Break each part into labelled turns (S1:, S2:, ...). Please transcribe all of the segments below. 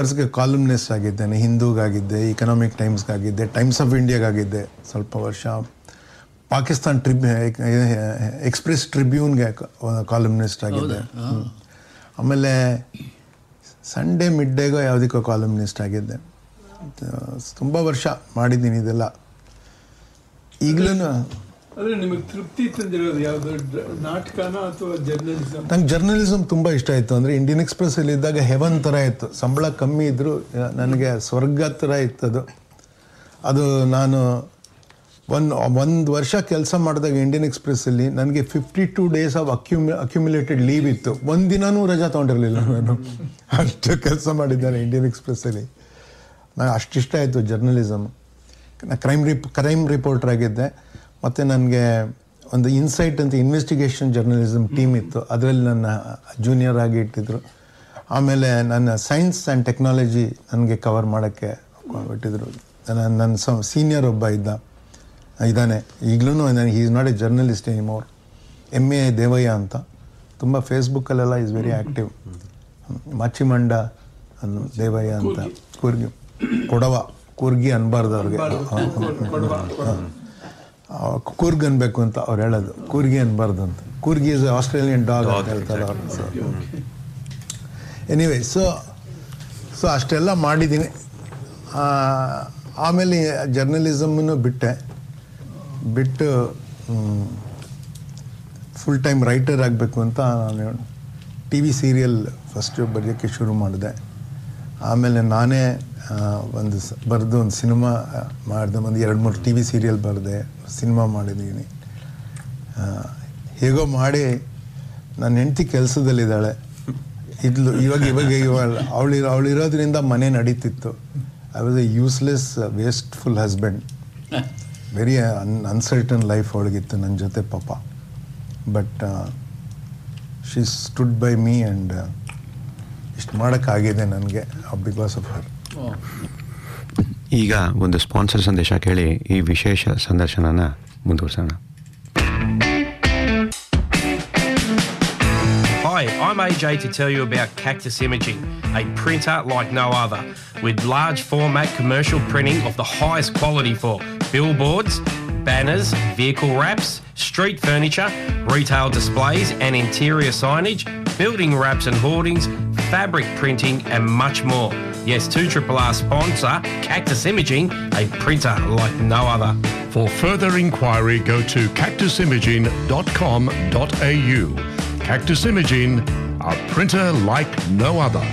S1: ವರ್ಷಕ್ಕೆ ಕಾಲಮ್ನಿಸ್ಟ್ ಆಗಿದ್ದೇನೆ ಹಿಂದೂಗಾಗಿದ್ದೆ ಇಕನಾಮಿಕ್ ಟೈಮ್ಸ್ಗಾಗಿದ್ದೆ ಟೈಮ್ಸ್ ಆಫ್ ಇಂಡಿಯಾಗಾಗಿದ್ದೆ ಸ್ವಲ್ಪ ವರ್ಷ ಪಾಕಿಸ್ತಾನ್ ಟ್ರಿಬ್ ಎಕ್ಸ್ಪ್ರೆಸ್ ಟ್ರಿಬ್ಯೂನ್ಗೆ ಕಾಲಮ್ನಿಸ್ಟ್ ಆಗಿದ್ದೆ ಹ್ಮ್. ಆಮೇಲೆ ಸಂಡೇ ಮಿಡ್ ಡೇಗೋ ಯಾವುದಕ್ಕೋ ಕಾಲಮ್ನಿಸ್ಟ್ ಆಗಿದ್ದೆ ತುಂಬ ವರ್ಷ ಮಾಡಿದ್ದೀನಿ ಇದೆಲ್ಲ ಈಗಲೂ
S2: ಅಂದ್ರೆ ನಿಮಗೆ ತೃಪ್ತಿ ತಂದಿರೋದು ಯಾವ್ದು ಡ- ನಾಟಕನ ಅಥವಾ ಜರ್ನಲಿಸಮ್
S1: ನಂಗೆ ಜರ್ನಲಿಸಮ್ ತುಂಬ ಇಷ್ಟ ಆಯಿತು ಅಂದರೆ ಇಂಡಿಯನ್ ಎಕ್ಸ್ಪ್ರೆಸ್ಸಲ್ಲಿ ಇದ್ದಾಗ ಹೆವನ್ ಥರ ಇತ್ತು ಸಂಬಳ ಕಮ್ಮಿ ಇದ್ದರೂ ನನಗೆ ಸ್ವರ್ಗ ಥರ ಇತ್ತು ಅದು ಅದು ನಾನು ಒಂದು ಒಂದು ವರ್ಷ ಕೆಲಸ ಮಾಡಿದಾಗ ಇಂಡಿಯನ್ ಎಕ್ಸ್ಪ್ರೆಸ್ಸಲ್ಲಿ ನನಗೆ ಫಿಫ್ಟಿ ಟೂ ಡೇಸ್ ಆಫ್ ಅಕ್ಯುಮಿ ಅಕ್ಯುಮುಲೇಟೆಡ್ ಲೀವ್ ಇತ್ತು ಒಂದು ದಿನನೂ ರಜಾ ತೊಗೊಂಡಿರಲಿಲ್ಲ ನಾನು ಅಷ್ಟು ಕೆಲಸ ಮಾಡಿದ್ದೇನೆ ಇಂಡಿಯನ್ ಎಕ್ಸ್ಪ್ರೆಸ್ಸಲ್ಲಿ ನನಗೆ ಅಷ್ಟಿಷ್ಟ ಆಯಿತು ಜರ್ನಲಿಸಮ್ ಕ್ರೈಮ್ ರಿಪ್ ಕ್ರೈಮ್ ರಿಪೋರ್ಟರ್ ಆಗಿದ್ದೆ ಮತ್ತು ನನಗೆ ಒಂದು ಇನ್ಸೈಟ್ ಅಂತ ಇನ್ವೆಸ್ಟಿಗೇಷನ್ ಜರ್ನಲಿಸಮ್ ಟೀಮ್ ಇತ್ತು ಅದರಲ್ಲಿ ನನ್ನ ಜೂನಿಯರ್ ಆಗಿ ಇಟ್ಟಿದ್ರು ಆಮೇಲೆ ನನ್ನ ಸೈನ್ಸ್ ಆ್ಯಂಡ್ ಟೆಕ್ನಾಲಜಿ ನನಗೆ ಕವರ್ ಮಾಡೋಕ್ಕೆ ಬಿಟ್ಟಿದ್ರು ನನ್ನ ನನ್ನ ಸ ಸೀನಿಯರ್ ಒಬ್ಬ ಇದ್ದ ಇದ್ದಾನೆ ಈಗಲೂ ನನಗೆ is not a journalist anymore M A Devaiah ಅಂತ ತುಂಬ ಫೇಸ್ಬುಕ್ಕಲ್ಲೆಲ್ಲ ಈಸ್ ವೆರಿ ಆ್ಯಕ್ಟಿವ್ ಮಾಚಿಮಂಡ ಅನ್ನೋ ದೇವಯ್ಯ ಅಂತ ಕೂರ್ಗಿ ಕೊಡವ ಕೂರ್ಗಿ ಅನ್ಬಾರ್ದು ಅವ್ರಿಗೆ ಆ, ಕೂರ್ಗ್ ಅನ್ಬೇಕು ಅಂತ ಅವ್ರು ಹೇಳೋದು ಕೂರ್ಗಿ ಅನ್ಬಾರ್ದು ಅಂತ ಕೂರ್ಗಿ ಇಸ್ ಆಸ್ಟ್ರೇಲಿಯನ್ ಡಾಗ್ ಅಂತ ಹೇಳ್ತಾರೆ ಅವರು ಎನಿವೆ ಸೊ ಸೊ ಅಷ್ಟೆಲ್ಲ ಮಾಡಿದ್ದೀನಿ ಆ, ಆಮೇಲೆ ಜರ್ನಲಿಸಮನ್ನು ಬಿಟ್ಟೆ ಬಿಟ್ಟು ಫುಲ್ ಟೈಮ್ ರೈಟರ್ ಆಗಬೇಕು ಅಂತ ನಾನು ಟಿ ವಿ ಸೀರಿಯಲ್ ಫಸ್ಟು ಬರೆಯೋಕ್ಕೆ ಶುರು ಮಾಡಿದೆ ಆಮೇಲೆ ನಾನೇ ಆ, ಒಂದು ಸ ಬರೆದು ಒಂದು ಸಿನಿಮಾ ಮಾಡಿದೆ ಒಂದು ಎರಡು ಮೂರು ಟಿ ವಿ ಸೀರಿಯಲ್ ಬರೆದೆ ಸಿನಿಮಾ ಮಾಡಿದ್ದೀನಿ ಆ, ಹೇಗೋ ಮಾಡಿ ನನ್ನ ಹೆಂಡತಿ ಕೆಲಸದಲ್ಲಿದ್ದಾಳೆ ಇದ್ಲು ಇವಾಗ ಇವಾಗ ಇವಾಗ ಅವಳು ಅವಳಿರೋದ್ರಿಂದ ಮನೆ ನಡೀತಿತ್ತು I was a useless wasteful husband very ಅನ್ ಅನ್ಸರ್ಟನ್ ಲೈಫ್ ಅವಳಿಗಿತ್ತು ನನ್ನ ಜೊತೆ ಪಾಪ but she stood by me and ಇಷ್ಟು ಮಾಡೋಕ್ಕಾಗಿದೆ ನನಗೆ ಬಿಕಾಸ್ ಆಫ್ ಹರ್
S3: ಈಗ ಒಂದು ಸ್ಪಾನ್ಸರ್ ಸಂದೇಶ ಕೇಳಿ ಈ ವಿಶೇಷ ಸಂದರ್ಶನನ ಮುಂದುವರ್ಸೋಣ
S4: Hi, I'm AJ to tell you about Cactus Imaging, a printer like no other, with large format commercial printing of the highest quality for billboards, banners, vehicle wraps, street furniture, retail displays and interior signage, building wraps and hoardings, fabric printing, and much more. Yes, 2RRR sponsor Cactus Imaging, a printer like no other.
S5: For further inquiry, go to cactusimaging.com.au. Cactus Imaging, a printer like no other.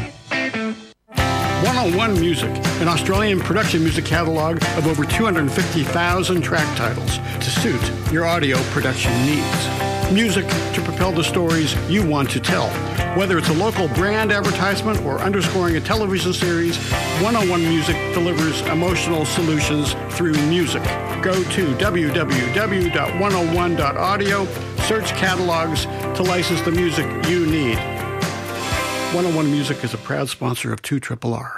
S6: 101 Music, an Australian production music catalog of over 250,000 track titles to suit your audio production needs. Music to propel the stories you want to tell. Whether it's a local brand advertisement or underscoring a television series, 101 Music delivers emotional solutions through music. Go to www.101.audio, search catalogs to license the music you need. 101 Music is a proud sponsor of 2 Triple R.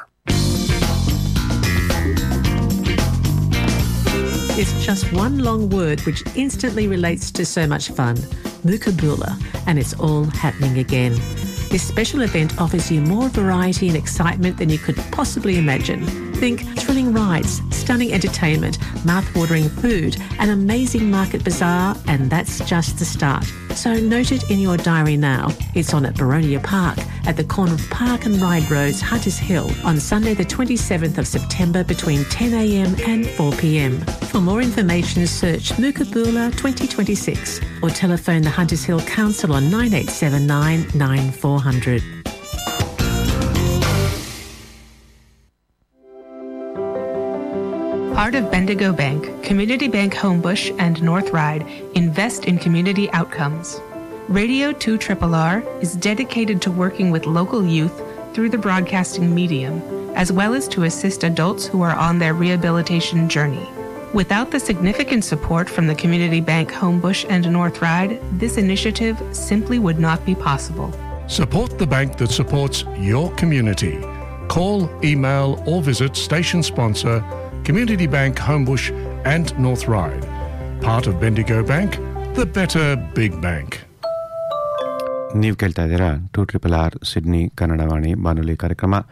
S7: It's just one long word which instantly relates to so much fun Mukabula, and it's all happening again. This special event offers you more variety and excitement than you could possibly imagine. Think thrilling rides, stunning entertainment, mouth-watering food, an amazing market bazaar, and that's just the start. So note it in your diary now. It's on at Baronia Park, at the corner of Park and Ride Roads, Hunters Hill, on Sunday the 27th of September between 10am and 4pm. For more information, search Mukabula 2026 or telephone the Hunters Hill Council on 9879 9400.
S8: Part of Bendigo Bank, Community Bank Homebush, and North Ride invest in community outcomes. Radio 2 R is dedicated to working with local youth through the broadcasting medium, as well as to assist adults who are on their rehabilitation journey. Without the significant support from the Community Bank Homebush and North Ride, this initiative simply would not be possible.
S5: Support the bank that supports your community. Call, email, or visit station sponsor Community Bank Homebush and North Ride. Part of Bendigo Bank, the better big bank.
S3: ನೀವು ಕೇಳ್ತಾ ಇದ್ದೀರಾ two triple R Sydney Kannadavani ಬಾನುಲಿ ಕಾರ್ಯಕ್ರಮ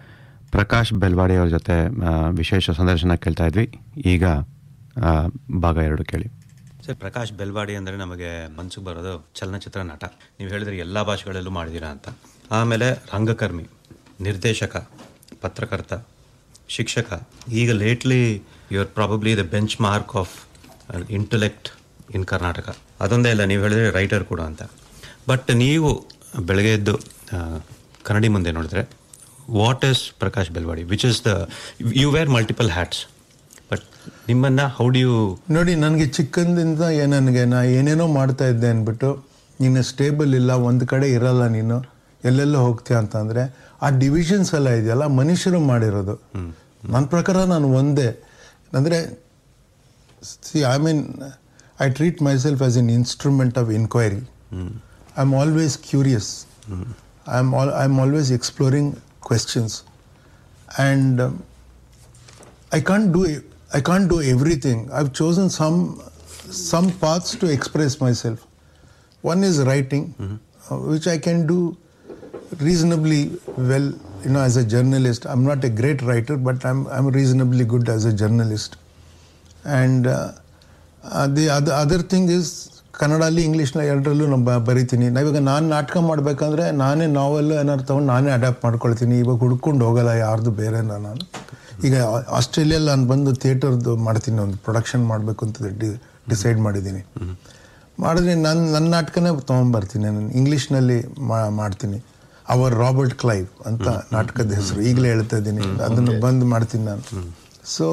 S3: ಪ್ರಕಾಶ್ ಬೆಲ್ವಾಡಿ ಅವ್ರ ಜೊತೆ ಆ, ವಿಶೇಷ ಸಂದರ್ಶನ ಕೇಳ್ತಾ ಇದ್ವಿ ಈಗ ಆ, ಭಾಗ ಎರಡು ಕೇಳಿ
S9: ಸರ್ ಪ್ರಕಾಶ್ ಬೆಲ್ವಾಡಿ ಅಂದರೆ ನಮಗೆ ಮನ್ಸಿಗೆ ಬರೋದು ಚಲನಚಿತ್ರ ನಟ ನೀವು ಹೇಳಿದ್ರೆ ಎಲ್ಲ ಭಾಷೆಗಳಲ್ಲೂ ಮಾಡಿದ್ದೀರಾ ಅಂತ ಆಮೇಲೆ ರಂಗಕರ್ಮಿ ನಿರ್ದೇಶಕ ಪತ್ರಕರ್ತ ಶಿಕ್ಷಕ ಈಗ lately you are probably the benchmark of intellect in Karnataka ಅದೊಂದೇ ಇಲ್ಲ ನೀವು ಹೇಳಿದ್ರೆ ರೈಟರ್ ಕೂಡ ಅಂತ ಬಟ್ ನೀವು ಬೆಳಗ್ಗೆ ಎದ್ದು ಆ, ಕನ್ನಡಿ ಮುಂದೆ ನೋಡಿದ್ರೆ what is Prakash Belawadi which is the you wear multiple hats but ನಿಮ್ಮನ್ನು ಹೌ ಡು ಯು
S1: ನೋಡಿ ನನಗೆ ಚಿಕ್ಕಂದಿಂದ ಏ- ನನಗೆ ನಾ ಏನೇನೋ ಮಾಡ್ತಾ ಇದ್ದೆ ಅಂದ್ಬಿಟ್ಟು ನೀನು ಸ್ಟೇಬಲ್ ಇಲ್ಲ ಒಂದು ಕಡೆ ಇರಲ್ಲ ನೀನು ಎಲ್ಲೆಲ್ಲೋ ಹೋಗ್ತೀಯ ಅಂತಂದರೆ ಆ ಡಿವಿಷನ್ಸ್ ಎಲ್ಲ ಇದೆಯಲ್ಲ ಮನುಷ್ಯರು ಮಾಡಿರೋದು ನನ್ನ ಪ್ರಕಾರ ನಾನು ಒಂದೇ ಅಂದರೆ see I mean I treat myself as an instrument of enquiry I am always curious I am all I am always exploring questions and I can't do I can't do everything. I've chosen some some paths to express myself. One is writing, uh, which I can do reasonably well. You know, as a journalist, I'm not a great writer, but I'm I'm reasonably good as a journalist. And uh, uh, the other other thing is ಕನ್ನಡಲ್ಲಿ ಇಂಗ್ಲೀಷ್ನ ಎರಡರಲ್ಲೂ ನಾನು ಬ- ಬರಿತೀನಿ ನಾವಿವಾಗ ನಾನು ನಾಟಕ ಮಾಡಬೇಕಂದ್ರೆ ನಾನೇ ನಾವೆಲ್ಲ ಏನಾದ್ರು ತೊಗೊಂಡು ನಾನೇ ಅಡ್ಯಾಪ್ಟ್ ಮಾಡ್ಕೊಳ್ತೀನಿ ಇವಾಗ ಹುಡ್ಕೊಂಡು ಹೋಗಲ್ಲ ಯಾರ್ದು ಬೇರೆ ನಾನು ಈಗ ಆಸ್ಟ್ರೇಲಿಯಲ್ಲಿ ನಾನು ಬಂದು ಥಿಯೇಟರ್ದು ಮಾಡ್ತೀನಿ ಒಂದು ಪ್ರೊಡಕ್ಷನ್ ಮಾಡಬೇಕು ಅಂತ ಡಿ ಡಿಸೈಡ್ ಮಾಡಿದ್ದೀನಿ ಮಾಡಿದ್ರೆ ನಾನು ನನ್ನ ನಾಟಕನೇ ತೊಗೊಂಬರ್ತೀನಿ ನಾನು ಇಂಗ್ಲೀಷ್ನಲ್ಲಿ ಮಾ- ಮಾಡ್ತೀನಿ ಅವರ್ ರಾಬರ್ಟ್ ಕ್ಲೈವ್ ಅಂತ ನಾಟಕದ ಹೆಸರು ಈಗಲೇ ಹೇಳ್ತಾ ಇದ್ದೀನಿ ಅದನ್ನು ಬಂದು ಮಾಡ್ತೀನಿ ನಾನು so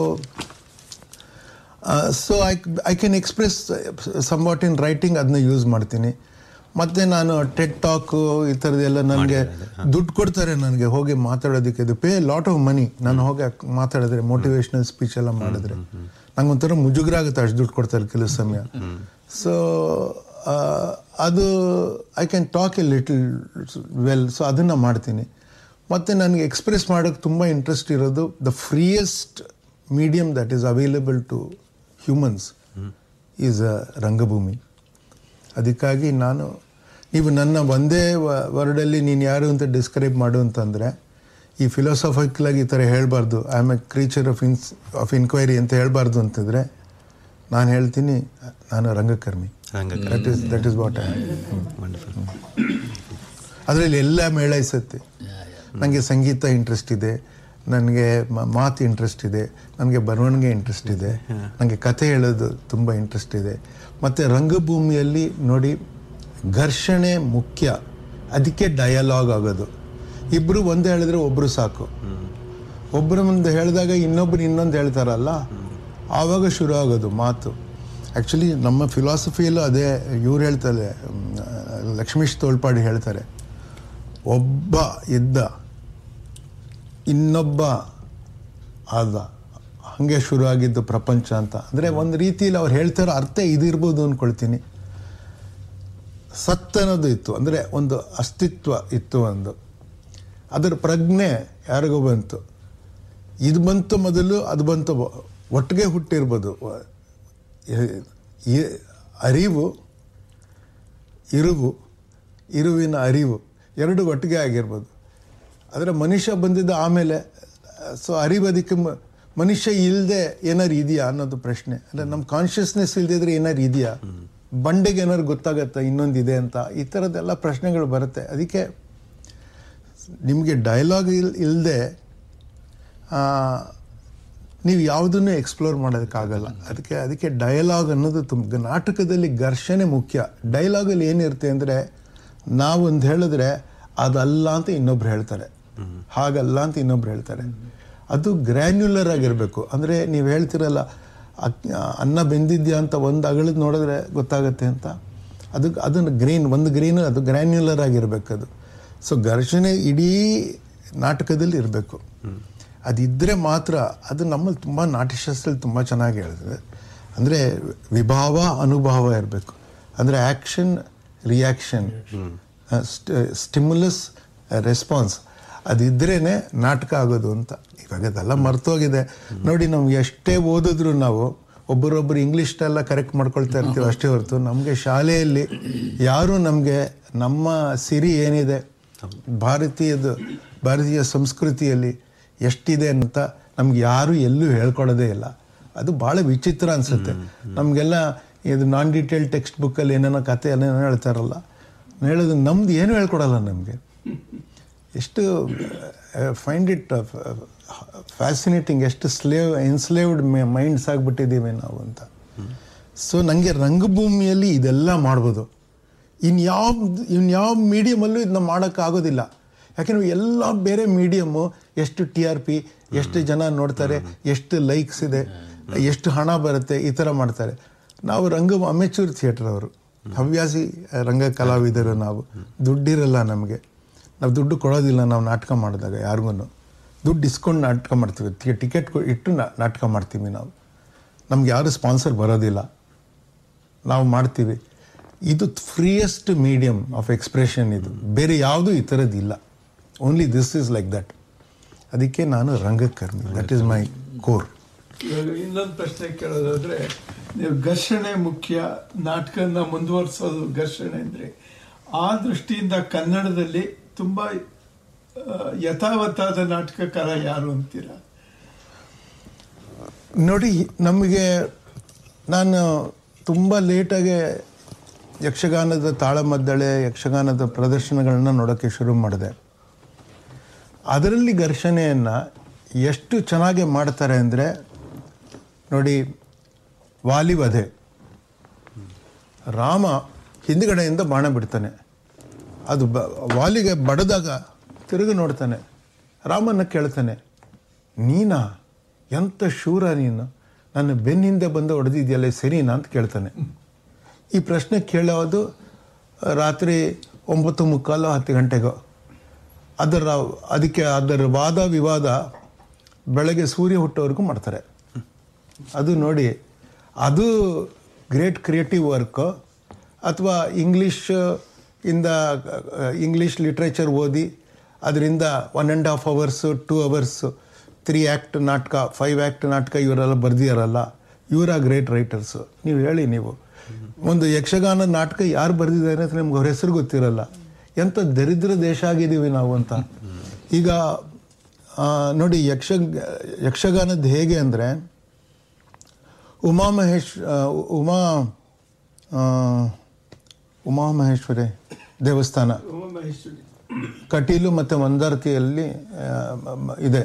S1: so I I can express somewhat in writing ಅದನ್ನ ಯೂಸ್ ಮಾಡ್ತೀನಿ ಮತ್ತು ನಾನು ಟೆಟ್ ಟಾಕು ಈ ಥರದ್ದೆಲ್ಲ ನನಗೆ ದುಡ್ಡು ಕೊಡ್ತಾರೆ ನನಗೆ ಹೋಗಿ ಮಾತಾಡೋದಕ್ಕೆ ಇದು ಪೇ ಲಾಟ್ ಆಫ್ ಮನಿ ನಾನು ಹೋಗಿ ಅಕ್- ಮಾತಾಡಿದ್ರೆ ಮೋಟಿವೇಶ್ನಲ್ ಸ್ಪೀಚ್ ಎಲ್ಲ ಮಾಡಿದ್ರೆ ನಂಗೆ ಒಂಥರ ಮುಜುಗರ ಆಗುತ್ತೆ ಅಷ್ಟು ದುಡ್ಡು ಕೊಡ್ತಾರೆ ಕೆಲವು ಸಮಯ ಸೊ ಅದು I can talk a little well so ಅದನ್ನು ಮಾಡ್ತೀನಿ ಮತ್ತು ನನಗೆ ಎಕ್ಸ್ಪ್ರೆಸ್ ಮಾಡೋಕ್ಕೆ ತುಂಬ ಇಂಟ್ರೆಸ್ಟ್ ಇರೋದು the freest medium that is available to humans is a ರಂಗಭೂಮಿ ಅದಕ್ಕಾಗಿ ನಾನು ನೀವು ನನ್ನ ಒಂದೇ ವರ್ಡಲ್ಲಿ ನೀನು ಯಾರು ಅಂತ ಡಿಸ್ಕ್ರೈಬ್ ಮಾಡು ಅಂತಂದರೆ ಈ ಫಿಲಾಸಫಿಕಲಾಗಿ ಈ ಥರ ಹೇಳಬಾರ್ದು I am a creature of ಇನ್ಸ್ ಆಫ್ ಇನ್ಕ್ವೈರಿ ಅಂತ ಹೇಳಬಾರ್ದು ಅಂತಂದರೆ ನಾನು ಹೇಳ್ತೀನಿ ನಾನು ರಂಗಕರ್ಮಿ
S9: ರಂಗಕರ್ಮಿ.
S1: That is that is what I
S9: wonderful
S1: ಅದರಲ್ಲಿ ಎಲ್ಲ ಮೇಳೈಸುತ್ತೆ ನನಗೆ ಸಂಗೀತ ಇಂಟ್ರೆಸ್ಟ್ ಇದೆ ನನಗೆ ಮ- ಮಾತು ಇಂಟ್ರೆಸ್ಟ್ ಇದೆ ನನಗೆ ಬರವಣಿಗೆ ಇಂಟ್ರೆಸ್ಟ್ ಇದೆ ನನಗೆ ಕತೆ ಹೇಳೋದು ತುಂಬ ಇಂಟ್ರೆಸ್ಟ್ ಇದೆ ಮತ್ತು ರಂಗಭೂಮಿಯಲ್ಲಿ ನೋಡಿ ಘರ್ಷಣೆ ಮುಖ್ಯ ಅದಕ್ಕೆ ಡಯಲಾಗ್ ಆಗೋದು ಇಬ್ಬರು ಒಂದು ಹೇಳಿದ್ರೆ ಒಬ್ಬರು ಸಾಕು ಒಬ್ಬರು ಮುಂದೆ ಹೇಳಿದಾಗ ಇನ್ನೊಬ್ರು ಇನ್ನೊಂದು ಹೇಳ್ತಾರಲ್ಲ ಆವಾಗ ಶುರು ಆಗೋದು ಮಾತು ಆ್ಯಕ್ಚುಲಿ ನಮ್ಮ ಫಿಲಾಸಫಿಯಲ್ಲೂ ಅದೇ ಇವ್ರು ಹೇಳ್ತಾರೆ ಮ್, ಲಕ್ಷ್ಮೀಶ್ ತೋಳ್ಪಾಡಿ ಹೇಳ್ತಾರೆ ಒಬ್ಬ ಇದ್ದ ಇನ್ನೊಬ್ಬ ಆದ ಹಾಗೆ ಶುರು ಆಗಿದ್ದು ಪ್ರಪಂಚ ಅಂತ ಅಂದರೆ ಒಂದು ರೀತಿಯಲ್ಲಿ ಅವ್ರು ಹೇಳ್ತಾರೋ ಅರ್ಥ ಇದಿರ್ಬೋದು ಅಂದ್ಕೊಳ್ತೀನಿ ಸತ್ ಅನ್ನೋದು ಇತ್ತು ಅಂದರೆ ಒಂದು ಅಸ್ತಿತ್ವ ಇತ್ತು ಒಂದು ಅದರ ಪ್ರಜ್ಞೆ ಯಾರಿಗೋ ಬಂತು ಇದು ಬಂತು ಮೊದಲು ಅದು ಬಂತು ಬ- ಒಟ್ಟಿಗೆ ಹುಟ್ಟಿರ್ಬೋದು ವ- ಎ- ಎ- ಅರಿವು ಇರುವು ಇರುವಿನ ಅರಿವು ಎರಡು ಒಟ್ಟಿಗೆ ಆಗಿರ್ಬೋದು ಆದರೆ ಮನುಷ್ಯ ಬಂದಿದ್ದ ಆಮೇಲೆ ಸೊ ಅರಿವು ಅದಕ್ಕೆ ಮ- ಮನುಷ್ಯ ಇಲ್ಲದೆ ಏನಾರು ಇದೆಯಾ ಅನ್ನೋದು ಪ್ರಶ್ನೆ ಅಂದರೆ ನಮ್ಮ ಕಾನ್ಷಿಯಸ್ನೆಸ್ ಇಲ್ದಿದ್ರೆ ಏನಾರು ಇದೆಯಾ ಬಂಡೆಗೆ ಏನಾರು ಗೊತ್ತಾಗತ್ತಾ ಇನ್ನೊಂದು ಇದೆ ಅಂತ ಈ ಥರದ್ದೆಲ್ಲ ಪ್ರಶ್ನೆಗಳು ಬರುತ್ತೆ ಅದಕ್ಕೆ ನಿಮಗೆ ಡೈಲಾಗ್ ಇಲ್ ಇಲ್ಲದೆ ನೀವು ಯಾವುದನ್ನು ಎಕ್ಸ್ಪ್ಲೋರ್ ಮಾಡೋದಕ್ಕಾಗಲ್ಲ ಅದಕ್ಕೆ ಅದಕ್ಕೆ ಡಯಲಾಗ್ ಅನ್ನೋದು ತುಂಬ ನಾಟಕದಲ್ಲಿ ಘರ್ಷಣೆ ಮುಖ್ಯ ಡೈಲಾಗಲ್ಲಿ ಏನಿರುತ್ತೆ ಅಂದರೆ ನಾವೊಂದು ಹೇಳಿದ್ರೆ ಅದಲ್ಲ ಅಂತ ಇನ್ನೊಬ್ರು ಹೇಳ್ತಾರೆ ಹಾಗಲ್ಲ ಅಂತ ಇನ್ನೊಬ್ರು ಹೇಳ್ತಾರೆ ಅದು ಗ್ರ್ಯಾನ್ಯುಲರ್ ಆಗಿರಬೇಕು ಅಂದರೆ ನೀವು ಹೇಳ್ತಿರಲ್ಲ ಅಕ್- ಅನ್ನ ಬೆಂದಿದ್ಯಾ ಅಂತ ಒಂದು ಅಗಳದ್ದು ನೋಡಿದ್ರೆ ಗೊತ್ತಾಗತ್ತೆ ಅಂತ ಅದು ಅದನ್ನು ಗ್ರೀನ್ ಒಂದು ಗ್ರೀನ್ ಅದು ಗ್ರ್ಯಾನ್ಯುಲರ್ ಆಗಿರಬೇಕು ಅದು ಸೊ ಘರ್ಷಣೆ ಇಡೀ ನಾಟಕದಲ್ಲಿ ಇರಬೇಕು ಅದಿದ್ದರೆ ಮಾತ್ರ ಅದು ನಮ್ಮಲ್ಲಿ ತುಂಬ ನಾಟ್ಯಶಾಸ್ತ್ರದಲ್ಲಿ ತುಂಬ ಚೆನ್ನಾಗಿ ಹೇಳಿದೆ ಅಂದರೆ ವಿಭಾವ ಅನುಭವ ಇರಬೇಕು ಅಂದರೆ ಆ್ಯಕ್ಷನ್ ರಿಯಾಕ್ಷನ್ ಸ್ಟಿಮ್ಯುಲಸ್ ರೆಸ್ಪಾನ್ಸ್ ಅದಿದ್ರೇ ನಾಟಕ ಆಗೋದು ಅಂತ ಇವಾಗ ಅದೆಲ್ಲ ಮರ್ತೋಗಿದೆ ನೋಡಿ ನಾವು ಎಷ್ಟೇ ಓದಿದ್ರು ನಾವು ಒಬ್ಬರೊಬ್ಬರು ಇಂಗ್ಲೀಷ್ನೆಲ್ಲ ಕರೆಕ್ಟ್ ಮಾಡ್ಕೊಳ್ತಾ ಇರ್ತೀವಿ ಅಷ್ಟೇ ಹೊರತು ನಮಗೆ ಶಾಲೆಯಲ್ಲಿ ಯಾರೂ ನಮಗೆ ನಮ್ಮ ಸಿರಿ ಏನಿದೆ ಭಾರತೀಯದ ಭಾರತೀಯ ಸಂಸ್ಕೃತಿಯಲ್ಲಿ ಎಷ್ಟಿದೆ ಅಂತ ನಮ್ಗೆ ಯಾರು ಎಲ್ಲೂ ಹೇಳ್ಕೊಡೋದೇ ಇಲ್ಲ ಅದು ಭಾಳ ವಿಚಿತ್ರ ಅನಿಸುತ್ತೆ ನಮಗೆಲ್ಲ ಇದು ನಾನ್ ಡೀಟೇಲ್ ಟೆಕ್ಸ್ಟ್ ಬುಕ್ಕಲ್ಲಿ ಏನೇನೋ ಕತೆ ಏನೇನೋ ಹೇಳ್ತಾರಲ್ಲ ಹೇಳೋದು ನಮ್ದು ಏನು ಹೇಳ್ಕೊಡಲ್ಲ ನಮಗೆ ಎಷ್ಟು ಫೈಂಡ್ ಇಟ್ ಫ್ಯಾಸಿನೇಟಿಂಗ್ ಎಷ್ಟು ಸ್ಲೇವ್ ಎನ್ಸ್ಲೇವ್ಡ್ ಮೈಂಡ್ಸ್ ಆಗಿಬಿಟ್ಟಿದ್ದೀವಿ ನಾವು ಅಂತ ಸೊ ನನಗೆ ರಂಗಭೂಮಿಯಲ್ಲಿ ಇದೆಲ್ಲ ಮಾಡ್ಬೋದು ಇನ್ಯಾವ ಇನ್ಯಾವ ಮೀಡಿಯಮಲ್ಲೂ ಇದನ್ನ ಮಾಡೋಕ್ಕಾಗೋದಿಲ್ಲ ಯಾಕೆಂದರೆ ಎಲ್ಲ ಬೇರೆ ಮೀಡಿಯಮ್ಮು ಎಷ್ಟು ಟಿ ಆರ್ ಪಿ ಎಷ್ಟು ಜನ ನೋಡ್ತಾರೆ ಎಷ್ಟು ಲೈಕ್ಸ್ ಇದೆ ಎಷ್ಟು ಹಣ ಬರುತ್ತೆ ಈ ಥರ ಮಾಡ್ತಾರೆ ನಾವು ರಂಗ ಅಮೆಚೂರ್ ಥಿಯೇಟರ್ ಅವರು ಹವ್ಯಾಸಿ ರಂಗ ಕಲಾವಿದರು ನಾವು ದುಡ್ಡಿರಲ್ಲ ನಮಗೆ ನಾವು ದುಡ್ಡು ಕೊಡೋದಿಲ್ಲ ನಾವು ನಾಟಕ ಮಾಡಿದಾಗ ಯಾರಿಗೂ ದುಡ್ಡು ಇಸ್ಕೊಂಡು ನಾಟಕ ಮಾಡ್ತೀವಿ ಟಿ- ಟಿಕೆಟ್ ಕೊ- ಇಟ್ಟು ನಾ- ನಾಟಕ ಮಾಡ್ತೀವಿ ನಾವು ನಮ್ಗೆ ಯಾರು ಸ್ಪಾನ್ಸರ್ ಬರೋದಿಲ್ಲ ನಾವು ಮಾಡ್ತೀವಿ ಇದು ಫ್ರೀಯೆಸ್ಟ್ ಮೀಡಿಯಮ್ ಆಫ್ ಎಕ್ಸ್ಪ್ರೆಷನ್ ಇದು ಬೇರೆ ಯಾವುದೂ ಈ ಥರದ್ದು ಇಲ್ಲ only this is like that ಅದಕ್ಕೆ ನಾನು ರಂಗಕರ್ಮಿ ದಟ್ ಈಸ್ ಮೈ ಕೋರ್
S2: ಇವಾಗ ಇನ್ನೊಂದು ಪ್ರಶ್ನೆ ಕೇಳೋದಾದ್ರೆ ನೀವು ಘರ್ಷಣೆ ಮುಖ್ಯ ನಾಟಕನ ಮುಂದುವರಿಸೋದು ಘರ್ಷಣೆ ಅಂದ್ರೆ ಆ ದೃಷ್ಟಿಯಿಂದ ಕನ್ನಡದಲ್ಲಿ ತುಂಬಾ ಆ, ಯಥಾವತ್ತಾದ ನಾಟಕಕಾರ ಯಾರು ಅಂತೀರಾ
S1: ನೋಡಿ ನಮಗೆ ನಾನು ತುಂಬ ಲೇಟಾಗಿ ಯಕ್ಷಗಾನದ ತಾಳಮದ್ದಳೆ ಯಕ್ಷಗಾನದ ಪ್ರದರ್ಶನಗಳನ್ನ ನೋಡೋಕ್ಕೆ ಶುರು ಮಾಡಿದೆ ಅದರಲ್ಲಿ ಘರ್ಷಣೆಯನ್ನು ಎಷ್ಟು ಚೆನ್ನಾಗಿ ಮಾಡ್ತಾರೆ ಅಂದರೆ ನೋಡಿ ವಾಲಿವಧೆ ರಾಮ ಹಿಂದ್ಗಡೆಯಿಂದ ಬಾಣ ಬಿಡ್ತಾನೆ ಅದು ಬ ವಾಲಿಗೆ ಬಡದಾಗ ತಿರುಗಿ ನೋಡ್ತಾನೆ ರಾಮನ್ನ ಕೇಳ್ತಾನೆ ನೀನಾ ಎಂಥ ಶೂರ ನೀನು ನನ್ನ ಬೆನ್ನಿಂದ ಬಂದು ಹೊಡೆದಿದೆಯಲ್ಲ ಸರಿನಾ ಅಂತ ಕೇಳ್ತಾನೆ ಈ ಪ್ರಶ್ನೆ ಕೇಳೋದು ರಾತ್ರಿ ಒಂಬತ್ತು ಮುಕ್ಕಾಲು ಹತ್ತು ಗಂಟೆಗೋ ಅದರ ಅದಕ್ಕೆ ಅದರ ವಾದ ವಿವಾದ ಬೆಳಗ್ಗೆ ಸೂರ್ಯ ಹುಟ್ಟೋವರೆಗೂ ಮಾಡ್ತಾರೆ ಅದು ನೋಡಿ ಅದು ಗ್ರೇಟ್ ಕ್ರಿಯೇಟಿವ್ ವರ್ಕು ಅಥವಾ ಇಂಗ್ಲೀಷ್ ಇಂದ ಇಂಗ್ಲೀಷ್ ಲಿಟ್ರೇಚರ್ ಓದಿ ಅದರಿಂದ one and half hours two hours three act ನಾಟಕ ಫೈವ್ ಆ್ಯಕ್ಟ್ ನಾಟಕ ಇವರೆಲ್ಲ ಬರ್ದಿಯಾರಲ್ಲ ಇವರ ಗ್ರೇಟ್ ರೈಟರ್ಸು ನೀವು ಹೇಳಿ ನೀವು ಒಂದು ಯಕ್ಷಗಾನ ನಾಟಕ ಯಾರು ಬರೆದಿದ್ದಾರೆ ಅಂತ ನಿಮ್ಗೆ ಅವ್ರ ಹೆಸರು ಗೊತ್ತಿರಲ್ಲ ಎಂಥ ದರಿದ್ರ ದೇಶ ಆಗಿದ್ದೀವಿ ನಾವು ಅಂತ ಈಗ ಆ, ನೋಡಿ ಯಕ್ಷ ಯಕ್ಷಗಾನದ್ದು ಹೇಗೆ ಅಂದರೆ ಉಮಾ ಮಹೇಶ್ ಆ, ಉಮಾ ಆ, ಉಮಾ ಮಹೇಶ್ವರಿ ದೇವಸ್ಥಾನ
S2: ಉಮಾಮಹೇಶ್ವರಿ
S1: ಕಟೀಲು ಮತ್ತು ಮಂದಾರ್ತಿಯಲ್ಲಿ ಆ, ಮ- ಮ- ಇದೆ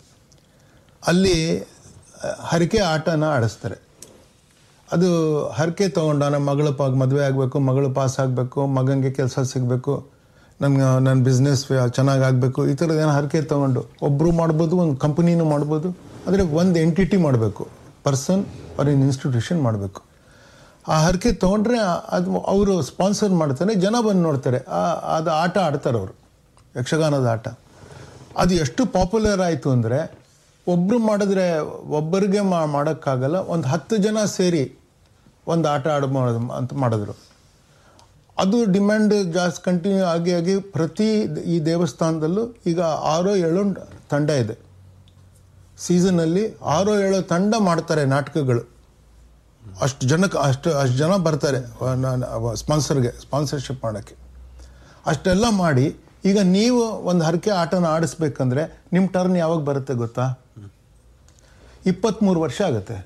S1: ಅಲ್ಲಿ ಆ, ಹರಕೆ ಆಟನ ಆಡಿಸ್ತಾರೆ ಅದು ಹರಕೆ ತೊಗೊಂಡಾನ ಮಗಳು ಪಾ ಮದುವೆ ಆಗಬೇಕು ಮಗಳು ಪಾಸ್ ಆಗಬೇಕು ಮಗನಿಗೆ ಕೆಲಸ ಸಿಗಬೇಕು ನನ್ಗೆ ನನ್ನ ಬಿಸ್ನೆಸ್ ಚೆನ್ನಾಗಿ ಆಗಬೇಕು ಈ ಥರದ್ದು ಏನೋ ಹರಕೆ ತೊಗೊಂಡು ಒಬ್ಬರು ಮಾಡ್ಬೋದು ಒಂದು ಕಂಪನಿನೂ ಮಾಡ್ಬೋದು ಆದರೆ ಒಂದು ಎಂಟಿಟಿ ಮಾಡಬೇಕು ಪರ್ಸನ್ ಅವ್ರ ಇನ್ ಇನ್ಸ್ಟಿಟ್ಯೂಷನ್ ಮಾಡಬೇಕು ಆ ಹರಕೆ ತೊಗೊಂಡ್ರೆ ಅದು ಅವರು ಸ್ಪಾನ್ಸರ್ ಮಾಡ್ತಾರೆ ಜನ ಬಂದು ನೋಡ್ತಾರೆ ಆ- ಅದು ಆಟ ಆಡ್ತಾರೆ ಅವರು ಯಕ್ಷಗಾನದ ಆಟ ಅದು ಎಷ್ಟು ಪಾಪ್ಯುಲರ್ ಆಯಿತು ಅಂದರೆ ಒಬ್ಬರು ಮಾಡಿದ್ರೆ ಒಬ್ಬರಿಗೆ ಮಾ ಮಾಡೋಕ್ಕಾಗಲ್ಲ ಒಂದು ಹತ್ತು ಜನ ಸೇರಿ ಒಂದು ಆಟ ಆಡ ಅಂತ ಮಾಡಿದ್ರು ಅದು ಡಿಮ್ಯಾಂಡ್ ಜಾಸ್ತಿ ಕಂಟಿನ್ಯೂ ಆಗಿ ಆಗಿ ಪ್ರತಿ ಈ ದೇವಸ್ಥಾನದಲ್ಲೂ ಈಗ ಆರೋ ಏಳು ತಂಡ ಇದೆ ಸೀಸನಲ್ಲಿ ಆರೋ ಏಳು ತಂಡ ಮಾಡ್ತಾರೆ ನಾಟಕಗಳು ಅಷ್ಟು ಜನಕ್ಕೆ ಅಷ್ಟು ಅಷ್ಟು ಜನ ಬರ್ತಾರೆ ಸ್ಪಾನ್ಸರ್ಗೆ ಸ್ಪಾನ್ಸರ್ಶಿಪ್ ಮಾಡೋಕ್ಕೆ ಅಷ್ಟೆಲ್ಲ ಮಾಡಿ ಈಗ ನೀವು ಒಂದು ಹರಕೆ ಆಟನ ಆಡಿಸ್ಬೇಕಂದ್ರೆ ನಿಮ್ಮ ಟರ್ನ್ ಯಾವಾಗ ಬರುತ್ತೆ ಗೊತ್ತಾ ಇಪ್ಪತ್ತ್ಮೂರು ವರ್ಷ ಆಗುತ್ತೆ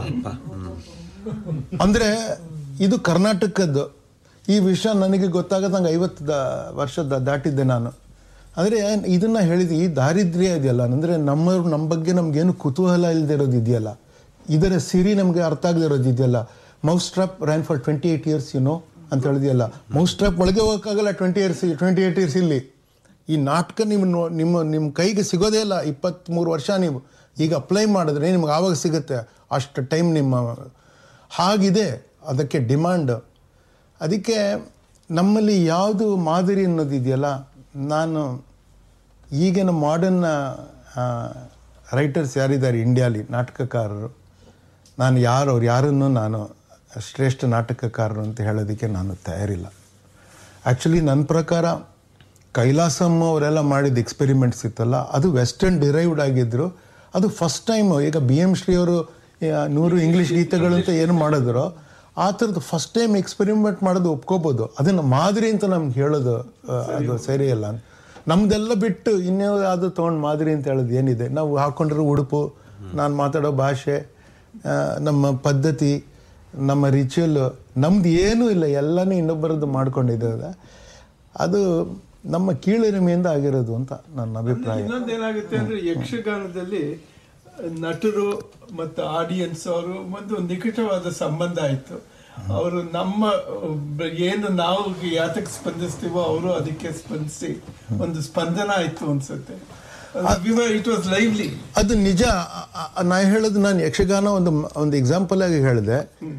S1: ಅಂದರೆ ಇದು ಕರ್ನಾಟಕದ್ದು ಈ ವಿಷಯ ನನಗೆ ಗೊತ್ತಾಗದ ನಂಗೆ ಐವತ್ತು ದ ವರ್ಷ ದ- ದಾಟಿದ್ದೆ ನಾನು ಅಂದರೆ ಇದನ್ನು ಹೇಳಿದ ಈ ದಾರಿದ್ರ್ಯ ಇದೆಯಲ್ಲ ಅಂದರೆ ನಮ್ಮ ನಮ್ಮ ಬಗ್ಗೆ ನಮಗೇನು ಕುತೂಹಲ ಇಲ್ಲದೆ ಇರೋದು ಇದೆಯಲ್ಲ ಇದರ ಸಿರಿ ನಮಗೆ ಅರ್ಥ ಆಗದೆ ಇರೋದು ಇದೆಯಲ್ಲ Mousetrap ran for twenty eight years you know ಅಂತ ಹೇಳಿದೆಯಲ್ಲ ಮೌಸ್ ಟ್ರಾಪ್ ಒಳಗೆ ಹೋಗೋಕ್ಕಾಗಲ್ಲ twenty years twenty eight years ಇಲ್ಲಿ ಈ ನಾಟಕ ನಿಮ್ಮ ನೋ- ನಿಮ್ಮ ನಿಮ್ಮ ಕೈಗೆ ಸಿಗೋದೇ ಇಲ್ಲ ಇಪ್ಪತ್ತ್ಮೂರು ವರ್ಷ ನೀವು ಈಗ ಅಪ್ಲೈ ಮಾಡಿದ್ರೆ ನಿಮ್ಗೆ ಆವಾಗ ಸಿಗುತ್ತೆ ಅಷ್ಟು ಟೈಮ್ ನಿಮ್ಮ ಹಾಗಿದೆ ಅದಕ್ಕೆ ಡಿಮಾಂಡ್ ಅದಕ್ಕೆ ನಮ್ಮಲ್ಲಿ ಯಾವುದು ಮಾದರಿ ಅನ್ನೋದಿದೆಯಲ್ಲ ನಾನು ಈಗಿನ ಮಾಡರ್ನ್ ರೈಟರ್ಸ್ ಯಾರಿದ್ದಾರೆ ಇಂಡಿಯಾಲಿ ನಾಟಕಕಾರರು ನಾನು ಯಾರು ಅವ್ರು ಯಾರನ್ನು ನಾನು ಶ್ರೇಷ್ಠ ನಾಟಕಕಾರರು ಅಂತ ಹೇಳೋದಕ್ಕೆ ನಾನು ತಯಾರಿಲ್ಲ ಆ್ಯಕ್ಚುಲಿ ನನ್ನ ಪ್ರಕಾರ ಕೈಲಾಸಮ್ ಅವರೆಲ್ಲ ಮಾಡಿದ ಎಕ್ಸ್ಪೆರಿಮೆಂಟ್ಸ್ ಇತ್ತಲ್ಲ ಅದು ವೆಸ್ಟರ್ನ್ ಡಿರೈವ್ಡ್ ಆಗಿದ್ರು ಅದು ಫಸ್ಟ್ ಟೈಮ್ ಈಗ ಬಿ ಎಮ್ ಶ್ರೀ ಅವರು ಆ, ನೂರು ಇಂಗ್ಲೀಷ್ ಗೀತೆಗಳು ಅಂತ ಏನು ಮಾಡಿದ್ರು ಆ ಥರದ್ದು ಫಸ್ಟ್ ಟೈಮ್ ಎಕ್ಸ್ಪೆರಿಮೆಂಟ್ ಮಾಡೋದು ಒಪ್ಕೋಬೋದು ಅದನ್ನು ಮಾದರಿ ಅಂತ ನಮ್ಗೆ ಹೇಳೋದು ಆ, ಅದು ಸರಿಯಲ್ಲ ನಮ್ದೆಲ್ಲ ಬಿಟ್ಟು ಇನ್ಯಾವುದಾದ್ರು ತೊಗೊಂಡು ಮಾದರಿ ಅಂತ ಹೇಳೋದು ಏನಿದೆ ನಾವು ಹಾಕೊಂಡಿರೋ ಉಡುಪು ನಾನು ಮಾತಾಡೋ ಭಾಷೆ ಆ, ನಮ್ಮ ಪದ್ಧತಿ ನಮ್ಮ ರಿಚುವಲ್ ನಮ್ದು ಏನೂ ಇಲ್ಲ ಎಲ್ಲನೂ ಇನ್ನೊಬ್ಬರದ್ದು ಮಾಡ್ಕೊಂಡಿದ್ದೇವೆ ಅದು ನಮ್ಮ ಕೀಳಿರಿಮೆಯಿಂದ ಆಗಿರೋದು ಅಂತ ನನ್ನ ಅಭಿಪ್ರಾಯ
S2: ಇನ್ನೊಂದೇನಾಗುತ್ತೆ ಅಂದ್ರೆ ಯಕ್ಷಗಾನದಲ್ಲಿ ನಟರು ಮತ್ತು ಆಡಿಯನ್ಸ್ ಅವರು ಒಂದು ನಿಕಟವಾದ ಸಂಬಂಧ ಆಯ್ತು ಅವರು ನಮ್ಮ ಬ- ಏನು ನಾವು ಯಾತಕ್ಕೆ ಸ್ಪಂದಿಸ್ತೀವೋ ಅವರು ಅದಕ್ಕೆ ಸ್ಪಂದಿಸಿ ಒಂದು ಸ್ಪಂದನ ಆಯ್ತು ಅನ್ಸುತ್ತೆ ಇಟ್ ವಾಸ್ ಲೈವ್ಲಿ
S1: ಅದು ನಿಜ ಆ- ಆ- ನಾ ಹೇಳೋದು ನಾನು ಯಕ್ಷಗಾನ ಒಂದು ಒಂದು ಎಕ್ಸಾಂಪಲ್ ಆಗಿ ಹೇಳಿದೆ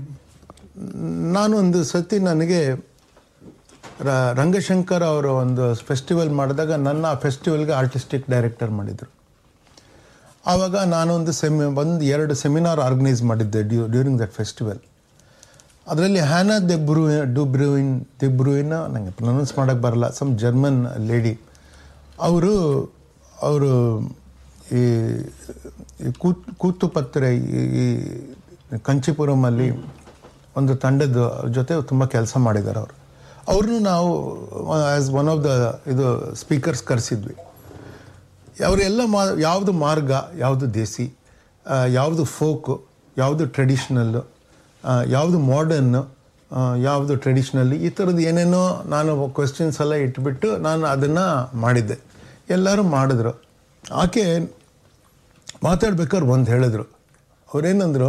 S1: ನಾನು ಒಂದು ಸತಿ ನನಗೆ ರ- ರಂಗಶಂಕರ್ ಅವರ ಒಂದು ಫೆಸ್ಟಿವಲ್ ಮಾಡಿದಾಗ ನನ್ನ ಆ ಫೆಸ್ಟಿವಲ್ಗೆ ಆರ್ಟಿಸ್ಟಿಕ್ ಡೈರೆಕ್ಟರ್ ಮಾಡಿದರು ಆವಾಗ ನಾನೊಂದು ಸೆಮಿ ಒಂದು ಎರಡು ಸೆಮಿನಾರ್ ಆರ್ಗನೈಸ್ ಮಾಡಿದ್ದೆ ಡ್ಯೂ ಡ್ಯೂರಿಂಗ್ ದಟ್ ಫೆಸ್ಟಿವಲ್ ಅದರಲ್ಲಿ ಹ್ಯಾನಾ ದೆಬ್ರೂ ಡುಬ್ರೂಯಿನ್ ದೆಬ್ರೂಯಿನ ನನಗೆ ಪ್ರೊನೌನ್ಸ್ ಮಾಡೋಕ್ಕೆ ಬರಲ್ಲ ಸಮ್ ಜರ್ಮನ್ ಲೇಡಿ ಅವರು ಅವರು ಈ ಈ ಕೂತ್ ಕೂತು ಪತ್ರೆ ಈ ಈ ಕಂಚಿಪುರಮಲ್ಲಿ ಒಂದು ತಂಡದ ಜೊತೆ ತುಂಬ ಕೆಲಸ ಮಾಡಿದ್ದಾರೆ ಅವರು ಅವ್ರನ್ನೂ ನಾವು ಆ್ಯಸ್ ಒನ್ ಆಫ್ ದ ಇದು ಸ್ಪೀಕರ್ಸ್ ಕರೆಸಿದ್ವಿ ಅವರೆಲ್ಲ ಮಾ ಯಾವುದು ಮಾರ್ಗ ಯಾವುದು ದೇಸಿ ಆ, ಯಾವುದು ಫೋಕು ಯಾವುದು ಟ್ರೆಡಿಷ್ನಲ್ಲು ಯಾವುದು ಮಾಡರ್ನು ಯಾವುದು ಟ್ರೆಡಿಷ್ನಲ್ಲು ಈ ಥರದ್ದು ಏನೇನೋ ನಾನು ಕ್ವೆಶ್ಚನ್ಸ್ ಎಲ್ಲ ಇಟ್ಬಿಟ್ಟು ನಾನು ಅದನ್ನು ಮಾಡಿದ್ದೆ ಎಲ್ಲರೂ ಮಾಡಿದ್ರು ಆಕೆ ಮಾತಾಡ್ಬೇಕಾದ್ರೆ ಒಂದು ಹೇಳಿದ್ರು ಅವ್ರೇನಂದ್ರು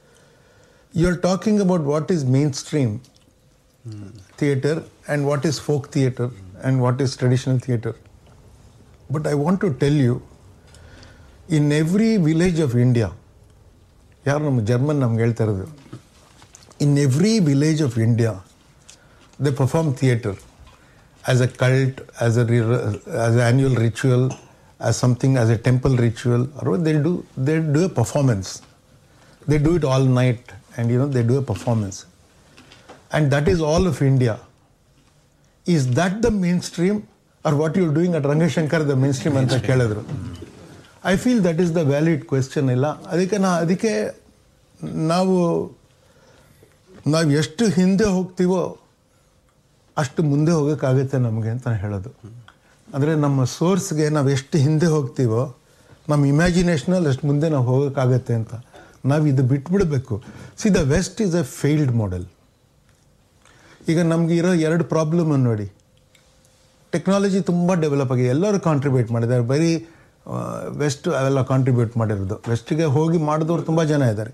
S1: you are talking about what is mainstream theatre and what is folk theatre and what is traditional theatre but I want to tell you in every village of India ಯಾರು ನಮ್ಮ ಜರ್ಮನ್ ನಮ್ಗೆ ಹೇಳ್ತಾ ಇರೋದು in every village of India they perform theatre as a cult as a as a annual ritual as something as a temple ritual or they do they do a performance they do it all night and you know they do a performance and that is all of india is that the mainstream or what you're doing at rangashankar the mainstream ಅಂತ ಕೇಳಿದ್ರು I feel that is the valid question ಇಲ್ಲ ಅದಕ್ಕೆ ನಾ ಅದಕ್ಕೆ ನಾವು ನಾವು ಎಷ್ಟು ಹಿಂದೆ ಹೋಗ್ತೀವೋ ಅಷ್ಟು ಮುಂದೆ ಹೋಗೋಕ್ಕಾಗುತ್ತೆ ನಮಗೆ ಅಂತ ನಾನು ಹೇಳೋದು ಅಂದರೆ ನಮ್ಮ ಸೋರ್ಸ್ಗೆ ನಾವು ಎಷ್ಟು ಹಿಂದೆ ಹೋಗ್ತೀವೋ ನಮ್ಮ ಇಮ್ಯಾಜಿನೇಷನಲ್ಲಿ ಅಷ್ಟು ಮುಂದೆ ನಾವು ಹೋಗೋಕ್ಕಾಗತ್ತೆ ಅಂತ ನಾವು ಇದು ಬಿಟ್ಬಿಡಬೇಕು see the west is a failed model ಈಗ ನಮ್ಗೆ ಇರೋ ಎರಡು ಪ್ರಾಬ್ಲಮ್ ನೋಡಿ ಟೆಕ್ನಾಲಜಿ ತುಂಬ ಡೆವಲಪ್ ಆಗಿದೆ ಎಲ್ಲರೂ ಕಾಂಟ್ರಿಬ್ಯೂಟ್ ಮಾಡಿದ್ದಾರೆ ಬರೀ ವೆಸ್ಟ್ ಅವೆಲ್ಲ ಕಾಂಟ್ರಿಬ್ಯೂಟ್ ಮಾಡಿರೋದು ವೆಸ್ಟ್ಗೆ ಹೋಗಿ ಮಾಡಿದವರು ತುಂಬ ಜನ ಇದ್ದಾರೆ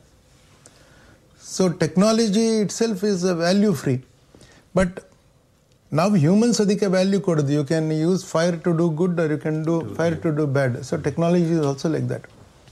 S1: so technology itself is value free but ನಾವು ಹ್ಯೂಮನ್ಸ್ ಅದಕ್ಕೆ ವ್ಯಾಲ್ಯೂ ಕೊಡೋದು you can use fire to do good or you can do fire to do bad so technology is also like that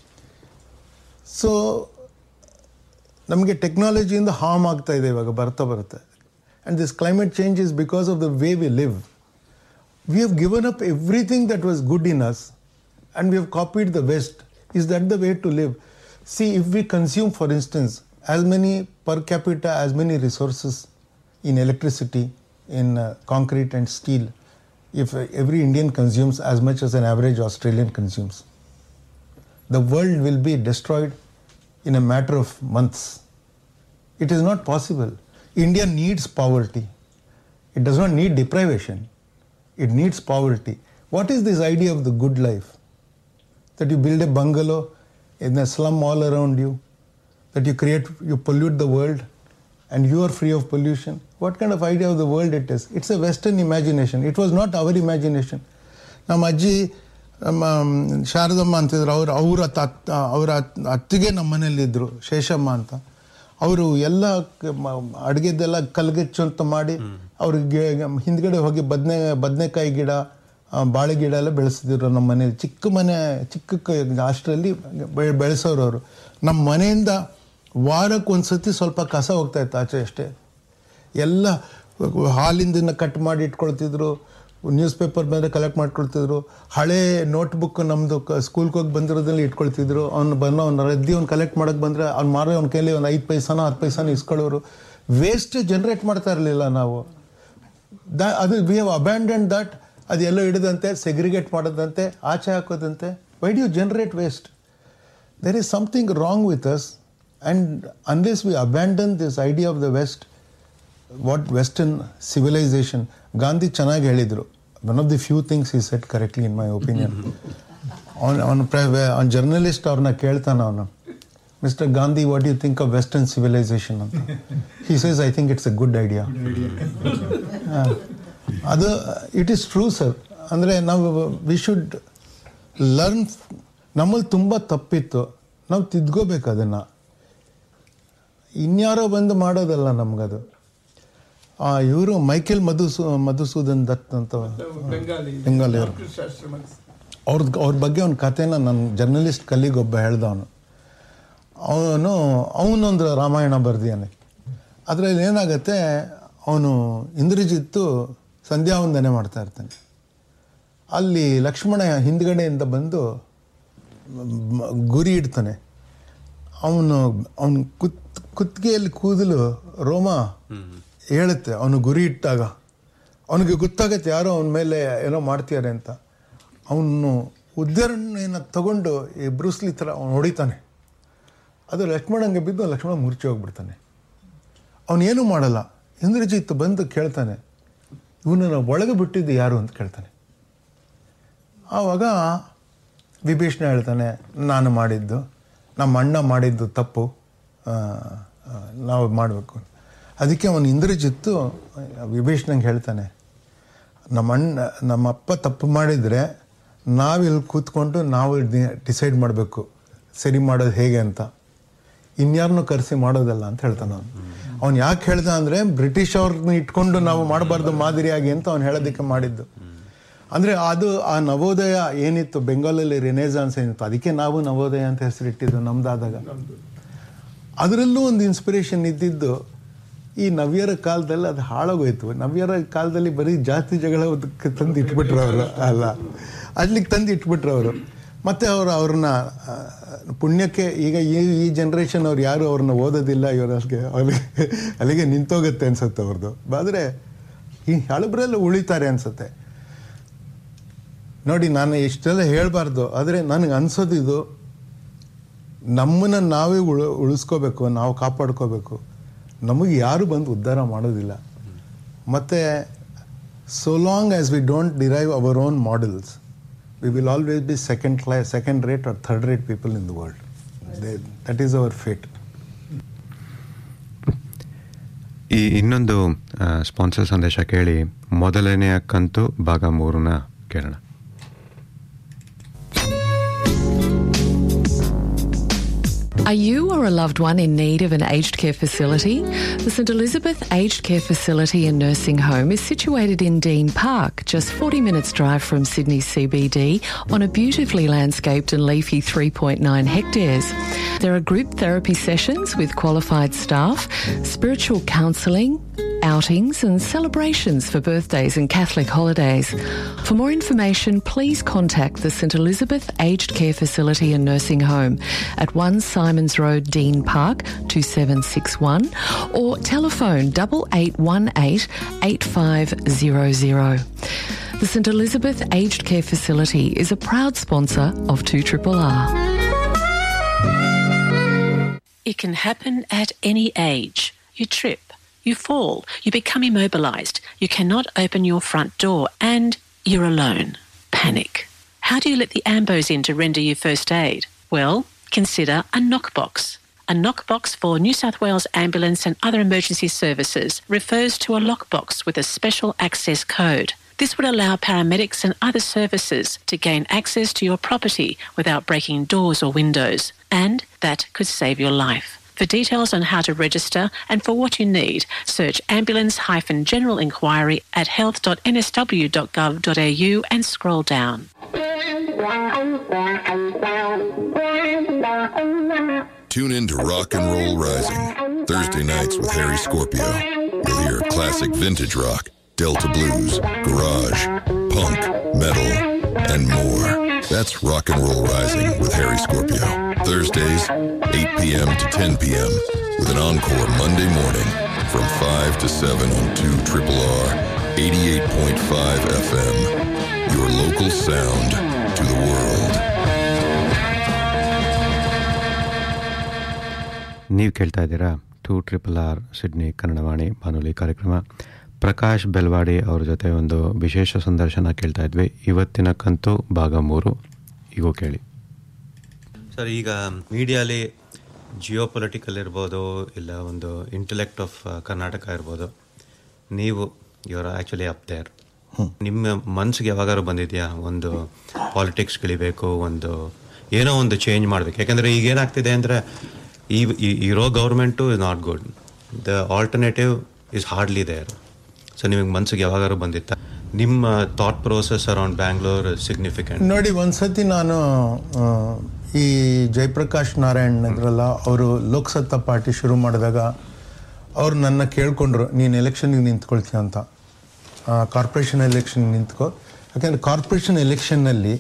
S1: so ನಮಗೆ ಟೆಕ್ನಾಲಜಿಯಿಂದ harm ಆಗ್ತಾ ಇದೆ ಇವಾಗ ಬರ್ತಾ ಬರುತ್ತೆ and this climate change is because of the way we live we have given up everything that was good in us and we have copied the West. Is that the way to live? See, if we consume, for instance, as many per capita, as many resources in electricity, in uh, concrete and steel, if uh, every Indian consumes as much as an average Australian consumes, the world will be destroyed in a matter of months. It is not possible. India needs poverty. It does not need deprivation. It needs poverty. What is this idea of the good life? That you build a bungalow in a slum all around you, that you create, you pollute the world, and you are free of pollution. What kind of idea of the world it is? It's a Western imagination. It was not our imagination. ನಮ್ಮ ಅಜ್ಜಿ ನಮ್ಮ ಶಾರದಮ್ಮ ಅಂತಿದ್ರು ಅವ್ರು ಅವ್ರ ಅತ್ತ ಅವರ ಅತ್ತಿಗೆ ನಮ್ಮ ಮನೇಲಿದ್ದರು ಶೇಷಮ್ಮ ಅಂತ ಅವರು ಎಲ್ಲ ಅಡುಗೆದೆಲ್ಲ ಕಲ್ಗೆಚ್ಚು ಅಂತ ಮಾಡಿ ಅವ್ರಿಗೆ ಹಿಂದ್ಗಡೆ ಹೋಗಿ ಬದನೆ ಬದನೆಕಾಯಿ ಗಿಡ ಆ, ಬಾಳೆ ಗಿಡ ಎಲ್ಲ ಬೆಳೆಸ್ತಿದ್ರು ನಮ್ಮ ಮನೇಲಿ ಚಿಕ್ಕ ಮನೆ ಚಿಕ್ಕ ಅಷ್ಟರಲ್ಲಿ ಬೆಳೆಸೋರು ಅವರು ನಮ್ಮ ಮನೆಯಿಂದ ವಾರಕ್ಕೆ ಒಂದು ಸತಿ ಸ್ವಲ್ಪ ಕಸ ಹೋಗ್ತಾ ಇತ್ತು ಆಚೆ ಅಷ್ಟೇ ಎಲ್ಲ ಹಾಲಿಂದನ್ನ ಕಟ್ ಮಾಡಿ ಇಟ್ಕೊಳ್ತಿದ್ರು ನ್ಯೂಸ್ ಪೇಪರ್ ಬಂದರೆ ಕಲೆಕ್ಟ್ ಮಾಡ್ಕೊಳ್ತಿದ್ರು ಹಳೆ ನೋಟ್ಬುಕ್ ನಮ್ಮದು ಸ್ಕೂಲ್ಗೆ ಹೋಗಿ ಬಂದಿರೋದ್ರಲ್ಲಿ ಇಟ್ಕೊಳ್ತಿದ್ರು ಅವ್ನು ಬಂದು ಅವ್ನು ರದ್ದಿ ಅವ್ನು ಕಲೆಕ್ಟ್ ಮಾಡೋಕ್ಕೆ ಬಂದರೆ ಅವ್ನು ಮಾರೋ ಅವ್ನ ಕೈಲಿ ಒಂದು ಐದು ಪೈಸಾನೋ ಹತ್ತು ಪೈಸಾನೋ ಇಸ್ಕೊಳ್ಳೋರು ವೇಸ್ಟ್ ಜನ್ರೇಟ್ ಮಾಡ್ತಾ ಇರಲಿಲ್ಲ ನಾವು ದ ಅದು ವಿ ಹ್ಯಾವ್ ಅಬ್ಯಾಂಡನ್ ದಟ್ ಅದು ಎಲ್ಲೋ ಹಿಡಿದಂತೆ ಸೆಗ್ರಿಗೇಟ್ ಮಾಡೋದಂತೆ ಆಚೆ ಹಾಕೋದಂತೆ why do you generate waste there is something wrong with us and unless we abandon this idea of the west what western civilization Gandhi ಚೆನ್ನಾಗಿ ಹೇಳಿದರು one of the few things he said correctly in my opinion ಅವನು ಅವನು ಅವ್ನ journalist ಅವ್ರನ್ನ ಕೇಳ್ತಾನೆ ಅವನು mister Gandhi what you think of western civilization ಅಂತ he says I think it's a good idea ಅದು ಇಟ್ ಈಸ್ ಟ್ರೂ ಸರ್ ಅಂದರೆ ನಾವು ವಿ ಶುಡ್ ಲರ್ನ್ ನಮ್ಮಲ್ಲಿ ತುಂಬ ತಪ್ಪಿತ್ತು ನಾವು ತಿದ್ಕೋಬೇಕು ಅದನ್ನು ಇನ್ಯಾರೋ ಬಂದು ಮಾಡೋದಲ್ಲ ನಮಗದು ಇವರು ಮೈಕೆಲ್ ಮಧುಸೂ ಮಧುಸೂದನ್ ದತ್ ಅಂತ
S2: ಬೆಂಗಾಲಿ
S1: ಬೆಂಗಾಲಿಯವರು
S2: ಶಾಸ್ತ್ರ
S1: ಅವ್ರದ್ದು ಅವ್ರ ಬಗ್ಗೆ ಒಂದು ಕಥೆನ ನನ್ನ ಜರ್ನಲಿಸ್ಟ್ ಕಲ್ಲಿಗೆ ಒಬ್ಬ ಹೇಳ್ದವನು ಅವನು ಅವನೊಂದು ರಾಮಾಯಣ ಬರ್ದಿಯಾನೆ ಅದರಲ್ಲಿ ಏನಾಗುತ್ತೆ ಅವನು ಇಂದ್ರಜಿತ್ತು ಸಂಧ್ಯಾ ವಂದನೆ ಮಾಡ್ತಾ ಇರ್ತಾನೆ ಅಲ್ಲಿ ಲಕ್ಷ್ಮಣ ಹಿಂದ್ಗಡೆಯಿಂದ ಬಂದು ಮ- ಗುರಿ ಇಡ್ತಾನೆ ಅವನು ಅವನು ಕುತ್ ಕುತ್ತಿಗೆಯಲ್ಲಿ ಕೂದಲು ರೋಮ ಹೇಳುತ್ತೆ ಅವನು ಗುರಿ ಇಟ್ಟಾಗ ಅವನಿಗೆ ಗೊತ್ತಾಗತ್ತೆ ಯಾರೋ ಅವನ ಮೇಲೆ ಏನೋ ಮಾಡ್ತಿದ್ದಾರೆ ಅಂತ ಅವನು ಉದ್ಧರಣೆಯನ್ನು ತಗೊಂಡು ಈ ಬ್ರೂಸ್ಲಿ ಥರ ಅವನು ಹೊಡಿತಾನೆ ಅದು ಲಕ್ಷ್ಮಣಂಗೆ ಬಿದ್ದು ಲಕ್ಷ್ಮಣ ಮುರ್ಚಿ ಹೋಗ್ಬಿಡ್ತಾನೆ ಅವನೇನು ಮಾಡಲ್ಲ ಇಂದ್ರಜಿತ್ ಬಂದು ಕೇಳ್ತಾನೆ ಇವನನ್ನು ಒಳಗೆ ಬಿಟ್ಟಿದ್ದು ಯಾರು ಅಂತ ಕೇಳ್ತಾನೆ ಆವಾಗ ವಿಭೀಷಣ ಹೇಳ್ತಾನೆ ನಾನು ಮಾಡಿದ್ದು ನಮ್ಮ ಅಣ್ಣ ಮಾಡಿದ್ದು ತಪ್ಪು ಆ, ಆ, ನಾವು ಮಾಡಬೇಕು ಅದಕ್ಕೆ ಅವನು ಇಂದ್ರಜಿತ್ತು ವಿಭೀಷಣಂಗೆ ಹೇಳ್ತಾನೆ ನಮ್ಮ ಅಣ್ಣ ನಮ್ಮ ಅಪ್ಪ ತಪ್ಪು ಮಾಡಿದರೆ ನಾವಿಲ್ಲಿ ಕೂತ್ಕೊಂಡು ನಾವು ಡಿಸೈಡ್ ಮಾಡಬೇಕು ಸರಿ ಮಾಡೋದು ಹೇಗೆ ಅಂತ ಇನ್ಯಾರನ್ನೂ ಕರೆಸಿ ಮಾಡೋದಲ್ಲ ಅಂತ ಹೇಳ್ತಾನೆ ಅವನು ಅವ್ನು ಯಾಕೆ ಹೇಳ್ದ ಅಂದರೆ ಬ್ರಿಟಿಷ್ ಅವ್ರನ್ನ ಇಟ್ಕೊಂಡು ನಾವು ಮಾಡಬಾರ್ದು ಮಾದರಿಯಾಗಿ ಅಂತ ಅವ್ನು ಹೇಳೋದಕ್ಕೆ ಮಾಡಿದ್ದು ಅಂದರೆ ಅದು ಆ ನವೋದಯ ಏನಿತ್ತು ಬೆಂಗಾಲಲ್ಲಿ ರೆನೇಜಾನ್ಸ್ ಏನಿತ್ತು ಅದಕ್ಕೆ ನಾವು ನವೋದಯ ಅಂತ ಹೆಸರಿಟ್ಟಿದ್ದು ನಮ್ದಾದಾಗ ಅದರಲ್ಲೂ ಒಂದು ಇನ್ಸ್ಪಿರೇಷನ್ ಇದ್ದಿದ್ದು ಈ ನವ್ಯರ ಕಾಲದಲ್ಲಿ ಅದು ಹಾಳಾಗೋಯ್ತು ನವ್ಯರ ಕಾಲದಲ್ಲಿ ಬರೀ ಜಾತಿ ಜಗಳ ಅದಕ್ಕೆ ತಂದು ಇಟ್ಬಿಟ್ರು ಅವರು ಅಲ್ಲ ಅಲ್ಲಿಗೆ ತಂದು ಇಟ್ಬಿಟ್ರು ಅವರು ಮತ್ತು ಅವರು ಅವ್ರನ್ನ ಆ, ಪುಣ್ಯಕ್ಕೆ ಈಗ ಈ ಈ ಜನ್ರೇಷನ್ ಅವ್ರು ಯಾರು ಅವ್ರನ್ನ ಓದೋದಿಲ್ಲ ಇವರು ಅಲ್ಲಿಗೆ ಅಲ್ಲಿಗೆ ಅಲ್ಲಿಗೆ ನಿಂತೋಗುತ್ತೆ ಅನ್ಸುತ್ತೆ ಅವ್ರದ್ದು ಆದರೆ ಈ ಹಳಬರೆಲ್ಲ ಉಳಿತಾರೆ ಅನ್ಸುತ್ತೆ ನೋಡಿ ನಾನು ಇಷ್ಟೆಲ್ಲ ಹೇಳಬಾರ್ದು ಆದರೆ ನನಗೆ ಅನ್ಸೋದು ಇದು ನಮ್ಮನ್ನು ನಾವೇ ಉಳ ಉಳಿಸ್ಕೋಬೇಕು ನಾವು ಕಾಪಾಡ್ಕೋಬೇಕು ನಮಗೆ ಯಾರು ಬಂದು ಉದ್ಧಾರ ಮಾಡೋದಿಲ್ಲ ಮತ್ತು so long as we don't derive our own models we will always be second ಕ್ಲಾ second rate or third rate people in the world that is our fate
S3: ಈ ಇನ್ನೊಂದು ಸ್ಪಾನ್ಸರ್ ಸಂದೇಶ ಕೇಳಿ ಮೊದಲನೆಯ ಕಂತು ಭಾಗ ಮೂರನ್ನ ಕೇಳೋಣ
S10: Are you or a loved one in need of an aged care facility? The St Elizabeth Aged Care Facility and Nursing Home is situated in Dean Park, just 40 minutes drive from Sydney CBD on a beautifully landscaped and leafy 3.9 hectares. There are group therapy sessions with qualified staff, spiritual counselling, outings and celebrations for birthdays and Catholic holidays. For more information, please contact the St Elizabeth Aged Care Facility and Nursing Home at 1 Simons Road, Dean Park, 2761 or telephone 8818 8500. The St Elizabeth Aged Care Facility is a proud sponsor of 2RRR.
S7: It can happen at any age. You trip, you fall, you become immobilized, you cannot open your front door, and you're alone. Panic. How do you let the AMBOs in to render you first aid? Well, consider a knockbox. A knockbox for New South Wales Ambulance and other emergency services refers to a lockbox with a special access code. This would allow paramedics and other services to gain access to your property without breaking doors or windows, and that could save your life. For details on how to register and for what you need, search ambulance-general inquiry at health.nsw.gov.au and scroll down.
S11: Tune in to Rock and Roll Rising, Thursday nights with Harry Scorpio. You'll hear classic vintage rock, Delta blues, garage, punk, metal, and more. That's Rock and Roll Rising with Harry Scorpio. Thursdays, 8 p.m. to 10 p.m. with an encore Monday morning from 5 to 7 on 2 Triple R 88.5 FM. Your local sound to the world.
S3: ನೀವು ಕೇಳ್ತಾ ಇದ್ದೀರಾ two triple R Sydney Kannadavani ಬಾನುಲಿ ಕಾರ್ಯಕ್ರಮ ಪ್ರಕಾಶ್ ಬೆಲ್ವಾಡಿ ಅವ್ರ ಜೊತೆ ಒಂದು ವಿಶೇಷ ಸಂದರ್ಶನ ಕೇಳ್ತಾ ಇದ್ವಿ ಇವತ್ತಿನ ಕಂತು ಭಾಗ ಮೂರು ಈಗೂ ಕೇಳಿ
S9: ಸರ್ ಈಗ ಮೀಡಿಯಾಲಿ ಜಿಯೋ ಪೊಲಿಟಿಕಲ್ ಇರ್ಬೋದು ಇಲ್ಲ ಒಂದು ಇಂಟೆಲೆಕ್ಟ್ ಆಫ್ ಕರ್ನಾಟಕ ಇರ್ಬೋದು ನೀವು ಇವರ ಆ್ಯಕ್ಚುಲಿ ಅಪ್ ದೇರ್ ನಿಮ್ಮ ಮನ್ಸಿಗೆ ಯಾವಾಗಾರು ಬಂದಿದೆಯಾ ಒಂದು ಪಾಲಿಟಿಕ್ಸ್ ಗಿಳಿಬೇಕು ಒಂದು ಏನೋ ಒಂದು ಚೇಂಜ್ ಮಾಡಬೇಕು ಯಾಕಂದರೆ ಈಗ ಏನಾಗ್ತಿದೆ ಅಂದರೆ ಈ ಈ- ಇರೋ government is not good the alternative is hardly there so ನಿಮಗೆ ಮನ್ಸಿಗೆ ಯಾವಾಗಾರು ಬಂದಿತ್ತ ನಿಮ್ಮ thought process around Bangalore significant
S1: ನೋಡಿ ಒಂದ್ಸತಿ ನಾನು ಆ, ಈ ಜಯಪ್ರಕಾಶ್ ನಾರಾಯಣ್ ಇದ್ರಲ್ಲ ಅವರು ಲೋಕಸತ್ತಾ ಪಾರ್ಟಿ ಶುರು ಮಾಡಿದಾಗ ಅವ್ರು ನನ್ನ ಕೇಳ್ಕೊಂಡ್ರು ನೀನು ಎಲೆಕ್ಷನ್ಗೆ ನಿಂತ್ಕೊಳ್ತೀಯ ಅಂತ ಕಾರ್ಪೊರೇಷನ್ ಎಲೆಕ್ಷನ್ ನಿಂತ್ಕೊ ಯಾಕಂದರೆ ಕಾರ್ಪೊರೇಷನ್ ಎಲೆಕ್ಷನ್ನಲ್ಲಿ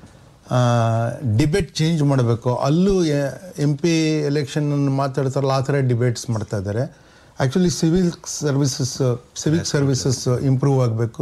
S1: ಡಿಬೇಟ್ ಚೇಂಜ್ ಮಾಡಬೇಕು ಅಲ್ಲೂ ಎಂ ಪಿ ಎಲೆಕ್ಷನ್ ಮಾತಾಡ್ತಾರಲ್ಲ ಆ ಥರ ಡಿಬೇಟ್ಸ್ ಮಾಡ್ತಾ ಇದ್ದಾರೆ actually civil services civic services improve ಆಗಬೇಕು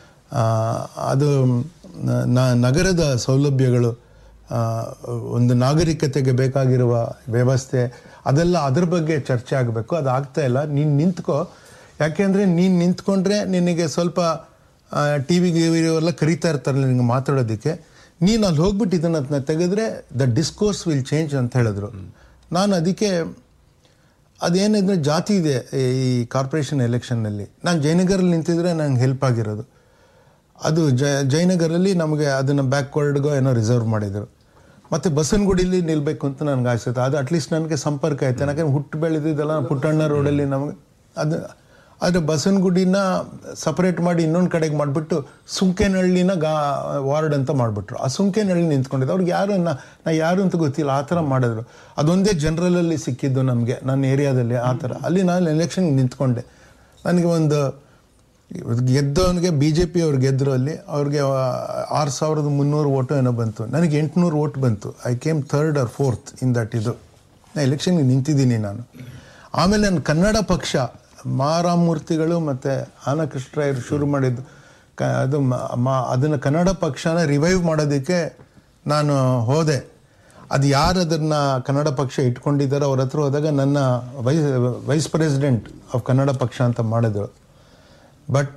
S1: ಅದು ನ- ನಗರದ ಸೌಲಭ್ಯಗಳು ಆ, ಒಂದು ನಾಗರಿಕತೆಗೆ ಬೇಕಾಗಿರುವ ವ್ಯವಸ್ಥೆ ಅದೆಲ್ಲ ಅದ್ರ ಬಗ್ಗೆ ಚರ್ಚೆ ಆಗಬೇಕು ಅದು ಆಗ್ತಾ ಇಲ್ಲ ನೀನು ನಿಂತ್ಕೋ ಯಾಕೆಂದರೆ ನೀನು ನಿಂತ್ಕೊಂಡ್ರೆ ನಿನಗೆ ಸ್ವಲ್ಪ ಟಿ ವಿಗೆ ಎಲ್ಲ ಕರೀತಾ ಇರ್ತಾರಲ್ಲ ನಿನಗೆ ಮಾತಾಡೋದಕ್ಕೆ ನೀನು ಅಲ್ಲಿ ಹೋಗ್ಬಿಟ್ಟು ಇದನ್ನು ತೆಗೆದ್ರೆ ದ ಡಿಸ್ಕೋರ್ಸ್ ವಿಲ್ ಚೇಂಜ್ ಅಂತ ಹೇಳಿದ್ರು ನಾನು ಅದಕ್ಕೆ ಅದೇನಿದ್ರೆ ಜಾತಿ ಇದೆ ಈ ಕಾರ್ಪೊರೇಷನ್ ಎಲೆಕ್ಷನ್ನಲ್ಲಿ ನಾನು ಜಯನಗರಲ್ಲಿ ನಿಂತಿದ್ರೆ ನಂಗೆ ಹೆಲ್ಪ್ ಆಗಿರೋದು ಅದು ಜ ಜಯನಗರಲ್ಲಿ ನಮಗೆ ಅದನ್ನು ಬ್ಯಾಕ್ವರ್ಡ್ಗೋ ಏನೋ ರಿಸರ್ವ್ ಮಾಡಿದರು ಮತ್ತು ಬಸವನಗುಡಿಲಿ ನಿಲ್ಲಬೇಕು ಅಂತ ನನಗೆ ಆಸೆ ಇತ್ತು ಅದು ಅಟ್ಲೀಸ್ಟ್ ನನಗೆ ಸಂಪರ್ಕ ಆಯ್ತು ಯಾಕಂದ್ರೆ ಹುಟ್ಟು ಬೆಳೆದಿದ್ದೆಲ್ಲ ಪುಟ್ಟಣ್ಣ ರೋಡಲ್ಲಿ ನಮಗೆ ಅದು ಆದರೆ ಬಸವನಗುಡಿನ ಸಪರೇಟ್ ಮಾಡಿ ಇನ್ನೊಂದು ಕಡೆಗೆ ಮಾಡಿಬಿಟ್ಟು ಸುಂಕೇನಹಳ್ಳಿನ ಗಾ ವಾರ್ಡ್ ಅಂತ ಮಾಡಿಬಿಟ್ರು ಆ ಸುಂಕೇನಹಳ್ಳಿ ನಿಂತ್ಕೊಂಡಿದ್ದು ಅವ್ರಿಗೆ ಯಾರು ನಾ ನಾ ಯಾರು ಅಂತ ಗೊತ್ತಿಲ್ಲ ಆ ಥರ ಮಾಡಿದ್ರು ಅದೊಂದೇ ಜನರಲಲ್ಲಿ ಸಿಕ್ಕಿದ್ದು ನಮಗೆ ನನ್ನ ಏರಿಯಾದಲ್ಲಿ ಆ ಥರ ಅಲ್ಲಿ ನಾನು ಎಲೆಕ್ಷನ್ಗೆ ನಿಂತ್ಕೊಂಡೆ ನನಗೆ ಒಂದು ಗೆದ್ದವನಿಗೆ ಬಿ ಜೆ ಪಿ ಅವ್ರು ಗೆದ್ದರು ಅಲ್ಲಿ ಅವ್ರಿಗೆ ಆರು ಸಾವಿರದ ಮುನ್ನೂರು ಓಟು ಏನೋ ಬಂತು ನನಗೆ ಎಂಟುನೂರು ಓಟ್ ಬಂತು I came third or fourth in that ಇದು ನಾ ಎಲೆಕ್ಷನ್ಗೆ ನಿಂತಿದ್ದೀನಿ ನಾನು ಆಮೇಲೆ ನನ್ನ ಕನ್ನಡ ಪಕ್ಷ ಮಾರಾಮೂರ್ತಿಗಳು ಮತ್ತು ಆನಕೃಷ್ಣರಾಯರು ಶುರು ಮಾಡಿದ್ದು ಕ ಅದು ಮ- ಮಾ ಅದನ್ನು ಕನ್ನಡ ಪಕ್ಷನ ರಿವೈವ್ ಮಾಡೋದಕ್ಕೆ ನಾನು ಹೋದೆ ಅದು ಯಾರು ಅದನ್ನು ಕನ್ನಡ ಪಕ್ಷ ಇಟ್ಕೊಂಡಿದ್ದಾರೋ ಅವ್ರ ಹತ್ರ ಹೋದಾಗ ನನ್ನ vice vice president of Kannada ಪಕ್ಷ ಅಂತ ಮಾಡಿದ್ರು ಬಟ್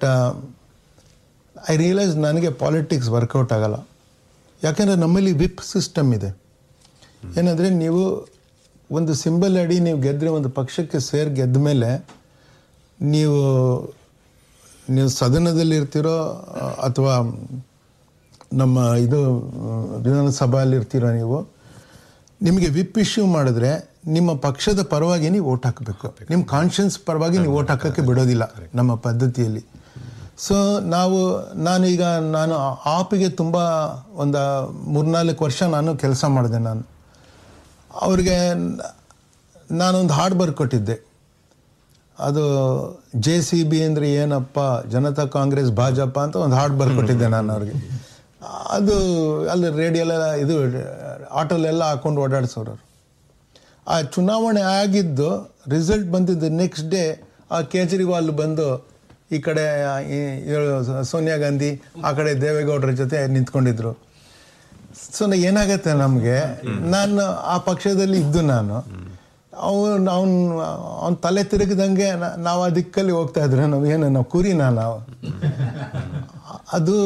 S1: ಐ ರಿಯಲೈಸ್ ನನಗೆ ಪಾಲಿಟಿಕ್ಸ್ ವರ್ಕೌಟ್ ಆಗಲ್ಲ ಯಾಕೆಂದರೆ ನಮ್ಮಲ್ಲಿ ವಿಪ್ ಸಿಸ್ಟಮ್ ಇದೆ ಏನಂದರೆ ನೀವು ಒಂದು ಸಿಂಬಲ್ ಅಡಿ ನೀವು ಗೆದ್ದರೆ ಒಂದು ಪಕ್ಷಕ್ಕೆ ಸೇರಿ ಗೆದ್ದ ಮೇಲೆ ನೀವು ನೀವು ಸದನದಲ್ಲಿ ಇರ್ತೀರೋ ಅಥವಾ ನಮ್ಮ ಇದು ವಿಧಾನಸಭೆಯಲ್ಲಿ ಇರ್ತೀರೋ ನೀವು ನಿಮಗೆ ವಿಪ್ ಇಶ್ಯೂ ಮಾಡಿದ್ರೆ ನಿಮ್ಮ ಪಕ್ಷದ ಪರವಾಗಿ ನೀವು ಓಟ್ ಹಾಕಬೇಕು ನಿಮ್ಮ ಕಾನ್ಷಿಯನ್ಸ್ ಪರವಾಗಿ ನೀವು ಓಟ್ ಹಾಕೋಕ್ಕೆ ಬಿಡೋದಿಲ್ಲ ನಮ್ಮ ಪದ್ಧತಿಯಲ್ಲಿ ಸೊ ನಾವು ನಾನೀಗ ನಾನು ಆಪಿಗೆ ತುಂಬ ಒಂದು ಮೂರ್ನಾಲ್ಕು ವರ್ಷ ನಾನು ಕೆಲಸ ಮಾಡಿದೆ ನಾನು ಅವ್ರಿಗೆ ನಾನೊಂದು ಹಾಡು ಬರ್ಕೊಟ್ಟಿದ್ದೆ ಅದು ಜೆ ಸಿ ಬಿ ಅಂದರೆ ಏನಪ್ಪ ಜನತಾ ಕಾಂಗ್ರೆಸ್ ಭಾಜಪ ಅಂತ ಒಂದು ಹಾಡು ಬರ್ಕೊಟ್ಟಿದ್ದೆ ನಾನು ಅವ್ರಿಗೆ ಅದು ಅಲ್ಲಿ ರೇಡಿಯೋಲೆಲ್ಲ ಇದು ಆಟೋಲೆಲ್ಲ ಹಾಕೊಂಡು ಓಡಾಡ್ಸೋರು ಅವ್ರು. ಆ ಚುನಾವಣೆ ಆಗಿದ್ದು ರಿಸಲ್ಟ್ ಬಂದಿದ್ದು ನೆಕ್ಸ್ಟ್ ಡೇ ಆ ಕೇಜ್ರಿವಾಲ್ ಬಂದು ಈ ಕಡೆ ಈ- ಇವ್ರು ಸೋನಿಯಾ ಗಾಂಧಿ ಆ ಕಡೆ ದೇವೇಗೌಡರ ಜೊತೆ ನಿಂತ್ಕೊಂಡಿದ್ರು ಸೊ ಏನಾಗತ್ತೆ ನಮಗೆ ನಾನು ಆ ಪಕ್ಷದಲ್ಲಿ ಇದ್ದು ನಾನು ಅವನು ಅವನು ಅವನ ತಲೆ ತಿರುಗಿದಂಗೆ ನ- ನಾವು ಆ ದಿಕ್ಕಲ್ಲಿ ಹೋಗ್ತಾ ಇದ್ರೆ ನಾವು ಏನು ನಾವು ಕುರಿನ ನಾವು ಅದು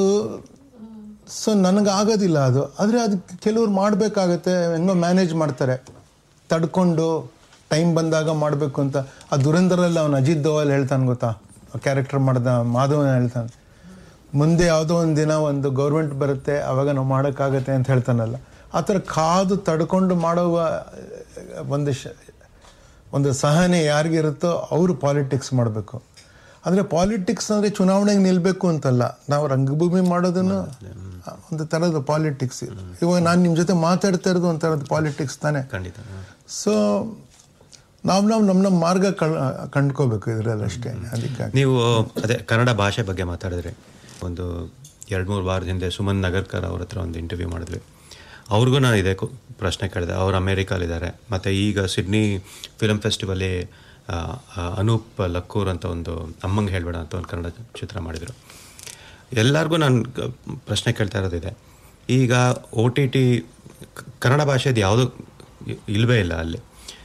S1: ಸೊ ನನಗೆ ಆಗೋದಿಲ್ಲ ಅದು ಆದರೆ ಅದು ಕೆಲವ್ರು ಮಾಡಬೇಕಾಗತ್ತೆ ಹೆಂಗೋ ಮ್ಯಾನೇಜ್ ಮಾಡ್ತಾರೆ ತಡ್ಕೊಂಡು ಟೈಮ್ ಬಂದಾಗ ಮಾಡಬೇಕು ಅಂತ ಆ ದುರಂಧರಲ್ಲಿ ಅವನು ಅಜಿತ್ ದೋವಲ್ ಹೇಳ್ತಾನೆ ಗೊತ್ತಾ ಕ್ಯಾರೆಕ್ಟರ್ ಮಾಡ್ದ ಮಾಧವನ ಹೇಳ್ತಾನೆ ಮುಂದೆ ಯಾವುದೋ ಒಂದು ದಿನ ಒಂದು ಗೌರ್ಮೆಂಟ್ ಬರುತ್ತೆ ಅವಾಗ ನಾವು ಮಾಡೋಕ್ಕಾಗತ್ತೆ ಅಂತ ಹೇಳ್ತಾನಲ್ಲ ಆ ಥರ ಕಾದು ತಡ್ಕೊಂಡು ಮಾಡುವ ಒಂದು ಶ ಒಂದು ಸಹನೆ ಯಾರಿಗಿರುತ್ತೋ ಅವರು ಪಾಲಿಟಿಕ್ಸ್ ಮಾಡಬೇಕು ಅಂದರೆ ಪಾಲಿಟಿಕ್ಸ್ ಅಂದರೆ ಚುನಾವಣೆಗೆ ನಿಲ್ಲಬೇಕು ಅಂತಲ್ಲ ನಾವು ರಂಗಭೂಮಿ ಮಾಡೋದನ್ನು ಒಂದು ಥರದ ಪಾಲಿಟಿಕ್ಸ್ ಇವಾಗ ನಾನು ನಿಮ್ಮ ಜೊತೆ ಮಾತಾಡ್ತಾ ಇರೋದು ಒಂಥರದ ಪಾಲಿಟಿಕ್ಸ್ ತಾನೆ
S9: ಖಂಡಿತ
S1: ಸೊ ನಾವು ನಾವು ನಮ್ಮ ನಮ್ಮ ಮಾರ್ಗ ಕಳ್ ಕಂಡ್ಕೋಬೇಕು ಇದರಲ್ಲಿ ಅಷ್ಟೇ ಅದಕ್ಕಾಗಿ
S9: ನೀವು ಅದೇ ಕನ್ನಡ ಭಾಷೆ ಬಗ್ಗೆ ಮಾತಾಡಿದ್ರಿ ಒಂದು ಎರಡು ಮೂರು ವಾರದ ಹಿಂದೆ ಸುಮನ್ ನಗರ್ಕರ್ ಅವ್ರ ಹತ್ರ ಒಂದು ಇಂಟರ್ವ್ಯೂ ಮಾಡಿದ್ವಿ ಅವ್ರಿಗೂ ನಾನು ಇದೇ ಕು- ಪ್ರಶ್ನೆ ಕೇಳಿದೆ ಅವ್ರು ಅಮೇರಿಕಾಲಿದ್ದಾರೆ ಮತ್ತು ಈಗ ಸಿಡ್ನಿ ಫಿಲಮ್ ಫೆಸ್ಟಿವಲ್ಲಿ ಆ, ಆ, ಅನೂಪ್ ಲಕ್ಕೂರ್ ಅಂತ ಒಂದು ಅಮ್ಮಂಗೆ ಹೇಳಬೇಡ ಅಂತ ಒಂದು ಕನ್ನಡ ಚಿತ್ರ ಮಾಡಿದರು ಎಲ್ಲರಿಗೂ ನಾನು ಕ- ಪ್ರಶ್ನೆ ಕೇಳ್ತಾ ಇರೋದಿದೆ ಈಗ ಓ ಟಿ ಟಿ ಕನ್ನಡ ಭಾಷೆದು ಯಾವುದೂ ಇ- ಇಲ್ವೇ ಇಲ್ಲ ಅಲ್ಲಿ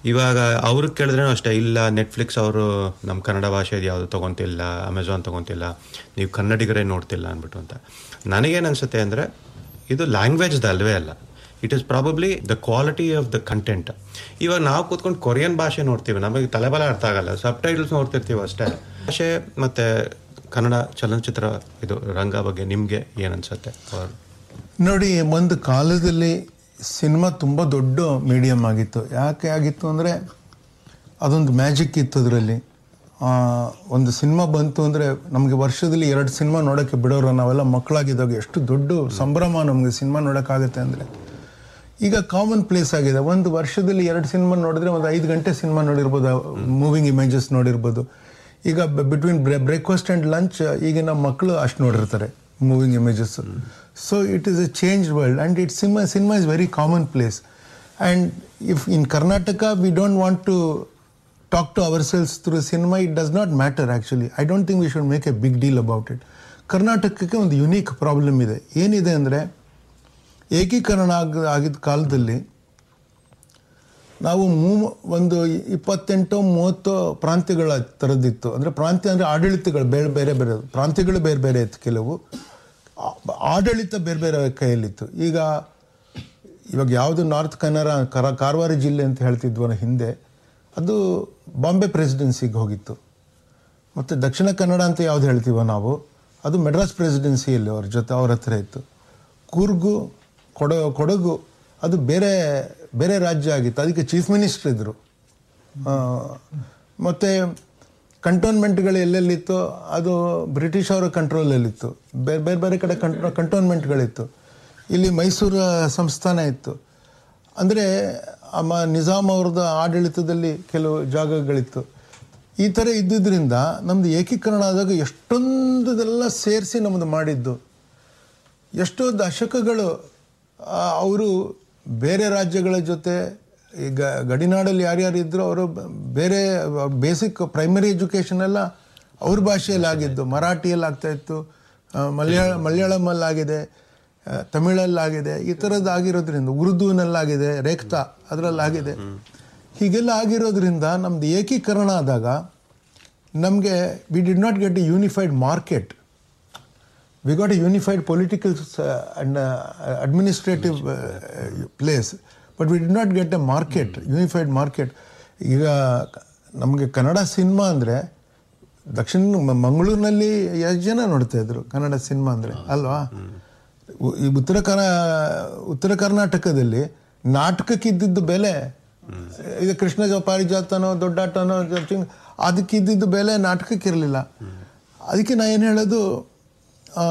S9: ಇವಾಗ ಅವ್ರಿಗೆ ಕೇಳಿದ್ರೆ ಅಷ್ಟೇ ಇಲ್ಲ ನೆಟ್ಫ್ಲಿಕ್ಸ್ ಅವರು ನಮ್ಮ ಕನ್ನಡ ಭಾಷೆದು ಯಾವುದು ತೊಗೊತಿಲ್ಲ ಅಮೆಝಾನ್ ತೊಗೊತಿಲ್ಲ ನೀವು ಕನ್ನಡಿಗರೇ ನೋಡ್ತಿಲ್ಲ ಅಂದ್ಬಿಟ್ಟು ಅಂತ ನನಗೇನು ಅನ್ಸುತ್ತೆ ಅಂದರೆ ಇದು ಲ್ಯಾಂಗ್ವೇಜ್ದು ಅಲ್ವೇ ಅಲ್ಲ it is probably the quality of the content ಇವಾಗ ನಾವು ಕೂತ್ಕೊಂಡು ಕೊರಿಯನ್ ಭಾಷೆ ನೋಡ್ತೀವಿ ನಮಗೆ ತಲೆಬಲ ಅರ್ಥ ಆಗಲ್ಲ ಸಬ್ ಟೈಟಲ್ಸ್ ನೋಡ್ತಿರ್ತೀವಿ ಅಷ್ಟೇ ಭಾಷೆ ಮತ್ತು ಕನ್ನಡ ಚಲನಚಿತ್ರ ಇದು ರಂಗ ಬಗ್ಗೆ ನಿಮಗೆ ಏನು ಅನ್ಸುತ್ತೆ ಅವ್ರು
S1: ನೋಡಿ ಒಂದು ಕಾಲದಲ್ಲಿ ಸಿನಿಮಾ ತುಂಬ ದೊಡ್ಡ ಮೀಡಿಯಮ್ ಆಗಿತ್ತು ಯಾಕೆ ಆಗಿತ್ತು ಅಂದರೆ ಅದೊಂದು ಮ್ಯಾಜಿಕ್ ಇತ್ತು ಅದರಲ್ಲಿ ಒಂದು ಸಿನಿಮಾ ಬಂತು ಅಂದರೆ ನಮಗೆ ವರ್ಷದಲ್ಲಿ ಎರಡು ಸಿನಿಮಾ ನೋಡೋಕ್ಕೆ ಬಿಡೋರು ನಾವೆಲ್ಲ ಮಕ್ಕಳಾಗಿದ್ದಾಗ ಎಷ್ಟು ದೊಡ್ಡ ಸಂಭ್ರಮ ನಮಗೆ ಸಿನಿಮಾ ನೋಡೋಕ್ಕಾಗುತ್ತೆ ಅಂದರೆ ಈಗ ಕಾಮನ್ ಪ್ಲೇಸ್ ಆಗಿದೆ ಒಂದು ವರ್ಷದಲ್ಲಿ ಎರಡು ಸಿನಿಮಾ ನೋಡಿದ್ರೆ ಒಂದು ಐದು ಗಂಟೆ ಸಿನಿಮಾ ನೋಡಿರ್ಬೋದು ಮೂವಿಂಗ್ ಇಮೇಜಸ್ ನೋಡಿರ್ಬೋದು ಈಗ ಬಿಟ್ವೀನ್ ಬ್ರೇಕ್ಫಾಸ್ಟ್ ಆ್ಯಂಡ್ ಲಂಚ್ ಈಗಿನ ಮಕ್ಕಳು ಅಷ್ಟು ನೋಡಿರ್ತಾರೆ moving images so it is a change world and it cinema cinema is very common place and if in Karnataka we don't want to talk to our selves through cinema it does not matter actually I don't think we should make a big deal about it ಕರ್ನಾಟಕಕ್ಕೆ ಒಂದು unique problem ಇದೆ ಏನಿದೆ ಅಂದರೆ ಏಕೀಕರಣ ಆಗ ಆಗಿದ್ದ ಕಾಲದಲ್ಲಿ ನಾವು ಮೂ ಒಂದು ಇಪ್ಪತ್ತೆಂಟು ಮೂವತ್ತು ಪ್ರಾಂತ್ಯಗಳ ಥರದ್ದಿತ್ತು ಅಂದರೆ ಪ್ರಾಂತ್ಯ ಅಂದರೆ ಆಡಳಿತಗಳು ಬೇರೆ ಬೇರೆ ಬೇರೆ ಪ್ರಾಂತ್ಯಗಳು ಬೇರೆ ಬೇರೆ ಇತ್ತು ಕೆಲವು ಆ- ಆಡಳಿತ ಬೇರೆ ಬೇರೆ ಕೈಯಲ್ಲಿತ್ತು ಈಗ ಇವಾಗ ಯಾವುದು ನಾರ್ತ್ ಕನ್ನಡ ಕರ ಕಾರವಾರ ಜಿಲ್ಲೆ ಅಂತ ಹೇಳ್ತಿದ್ವಲ್ಲ ಹಿಂದೆ ಅದು ಬಾಂಬೆ ಪ್ರೆಸಿಡೆನ್ಸಿಗೆ ಹೋಗಿತ್ತು ಮತ್ತು ದಕ್ಷಿಣ ಕನ್ನಡ ಅಂತ ಯಾವ್ದು ಹೇಳ್ತೀವೋ ನಾವು ಅದು ಮೆಡ್ರಾಸ್ ಪ್ರೆಸಿಡೆನ್ಸಿಯಲ್ಲಿ ಅವ್ರ ಜೊತೆ ಅವ್ರ ಹತ್ರ ಇತ್ತು ಕೂರ್ಗು ಕೊಡ ಕೊಡಗು ಅದು ಬೇರೆ ಬೇರೆ ರಾಜ್ಯ ಆಗಿತ್ತು ಅದಕ್ಕೆ ಚೀಫ್ ಮಿನಿಸ್ಟರ್ ಇದ್ದರು ಮತ್ತು ಕಂಟೋನ್ಮೆಂಟ್ಗಳು ಎಲ್ಲೆಲ್ಲಿತ್ತು ಅದು ಬ್ರಿಟಿಷ್ ಅವರ ಕಂಟ್ರೋಲಲ್ಲಿತ್ತು ಬೇರೆ ಬೇರೆ ಬೇರೆ ಕಡೆ ಕಂಟ್ರೋ ಕಂಟೋನ್ಮೆಂಟ್ಗಳಿತ್ತು ಇಲ್ಲಿ ಮೈಸೂರು ಸಂಸ್ಥಾನ ಇತ್ತು ಅಂದರೆ ಅಮ್ಮ ನಿಜಾಮ್ ಅವ್ರದ್ದು ಆಡಳಿತದಲ್ಲಿ ಕೆಲವು ಜಾಗಗಳಿತ್ತು ಈ ಥರ ಇದ್ದಿದ್ದರಿಂದ ನಮ್ಮದು ಏಕೀಕರಣ ಆದಾಗ ಎಷ್ಟೊಂದದೆಲ್ಲ ಸೇರಿಸಿ ನಮ್ಮದು ಮಾಡಿದ್ದು ಎಷ್ಟೋ ದಶಕಗಳು ಅವರು ಬೇರೆ ರಾಜ್ಯಗಳ ಜೊತೆ ಈಗ ಗಡಿನಾಡಲ್ಲಿ ಯಾರ್ಯಾರು ಇದ್ದರೂ ಅವರು ಬೇರೆ ಬೇಸಿಕ್ ಪ್ರೈಮರಿ ಎಜುಕೇಷನ್ ಎಲ್ಲ ಅವ್ರ ಭಾಷೆಯಲ್ಲಿ ಆಗಿದ್ದು ಮರಾಠಿಯಲ್ಲಿ ಆಗ್ತಾಯಿತ್ತು ಮಲಯಾಳ ಮಲಯಾಳಮಲ್ಲಿ ಆಗಿದೆ ಆ, ತಮಿಳಲ್ಲಾಗಿದೆ ಈ ಥರದ್ದು ಆಗಿರೋದ್ರಿಂದ ಉರ್ದುನಲ್ಲಾಗಿದೆ ರೇಖ್ತಾ ಅದರಲ್ಲಾಗಿದೆ ಹೀಗೆಲ್ಲ ಆಗಿರೋದ್ರಿಂದ ನಮ್ಮದು ಏಕೀಕರಣ ಆದಾಗ ನಮಗೆ we did not get a unified market we got a unified political uh, and uh, administrative uh, place, but we did not get a market, unified market. ಈಗ ನಮಗೆ ಕನ್ನಡ ಸಿನಿಮಾ ಅಂದರೆ ದಕ್ಷಿಣ ಮ- ಮಂಗಳೂರಿನಲ್ಲಿ ಎಷ್ಟು ಜನ ನೋಡ್ತಾ ಇದ್ರು ಕನ್ನಡ ಸಿನಿಮಾ ಅಂದರೆ ಅಲ್ವಾ ಉ- ಈ ಉತ್ತರ ಕರ್ನಾ ಉತ್ತರ ಕರ್ನಾಟಕದಲ್ಲಿ ನಾಟಕಕ್ಕಿದ್ದಿದ್ದು ಬೆಲೆ ಈಗ ಕೃಷ್ಣ ಜ- ಪಾರಿಜಾತನೋ ದೊಡ್ಡಾಟನೋ ಜ- ಅದಕ್ಕಿದ್ದಿದ್ದು ಬೆಲೆ ನಾಟಕಕ್ಕಿರಲಿಲ್ಲ ಅದಕ್ಕೆ ನಾ ಏನು ಹೇಳೋದು ಆ,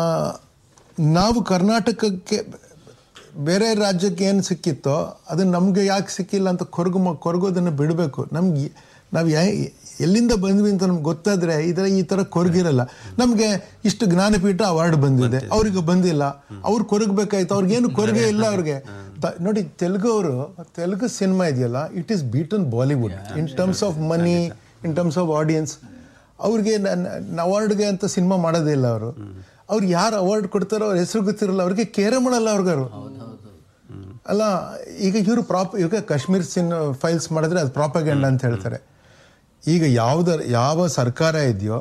S1: ನಾವು ಕರ್ನಾಟಕಕ್ಕೆ ಬೇರೆ ರಾಜ್ಯಕ್ಕೆ ಏನು ಸಿಕ್ಕಿತ್ತೋ ಅದು ನಮಗೆ ಯಾಕೆ ಸಿಕ್ಕಿಲ್ಲ ಅಂತ ಕೊರಗು ಮ- ಕೊರಗೋದನ್ನು ಬಿಡಬೇಕು ನಮ್ಗೆ ನಾವು ಯಾ ಎಲ್ಲಿಂದ ಬಂದ್ವಿ ಅಂತ ನಮ್ಗೆ ಗೊತ್ತಾದ್ರೆ ಇದರ ಈ ಥರ ಕೊರಗಿರಲ್ಲ ನಮಗೆ ಇಷ್ಟು ಜ್ಞಾನಪೀಠ ಅವಾರ್ಡ್ ಬಂದಿದೆ ಅವ್ರಿಗೆ ಬಂದಿಲ್ಲ ಅವ್ರು ಕೊರಗಬೇಕಾಯ್ತು ಅವ್ರಿಗೇನು ಕೊರಗೆ ಇಲ್ಲ ಅವ್ರಿಗೆ ತ- ನೋಡಿ ತೆಲುಗು ಅವರು ತೆಲುಗು ಸಿನಿಮಾ ಇದೆಯಲ್ಲ it is beaten Bollywood in terms of money in terms of audience ಅವ್ರಿಗೆ ಅವಾರ್ಡ್ಗೆ ಅಂತ ಸಿನಿಮಾ ಮಾಡೋದೇ ಇಲ್ಲ ಅವರು ಅವ್ರು ಯಾರು ಅವಾರ್ಡ್ ಕೊಡ್ತಾರೋ ಅವ್ರ ಹೆಸರು ಗೊತ್ತಿರಲ್ಲ ಅವ್ರಿಗೆ ಕೇರೆ ಮಾಡಲ್ಲ ಅವ್ರಿಗಾರು ಅಲ್ಲ ಈಗ ಇವರು ಪ್ರಾಪ್ ಈಗ ಕಾಶ್ಮೀರ್ ಸಿನ್ ಫೈಲ್ಸ್ ಮಾಡಿದ್ರೆ ಅದು ಪ್ರಾಪಗಂಡ ಅಂತ ಹೇಳ್ತಾರೆ ಈಗ ಯಾವುದರ ಯಾವ ಸರ್ಕಾರ ಇದೆಯೋ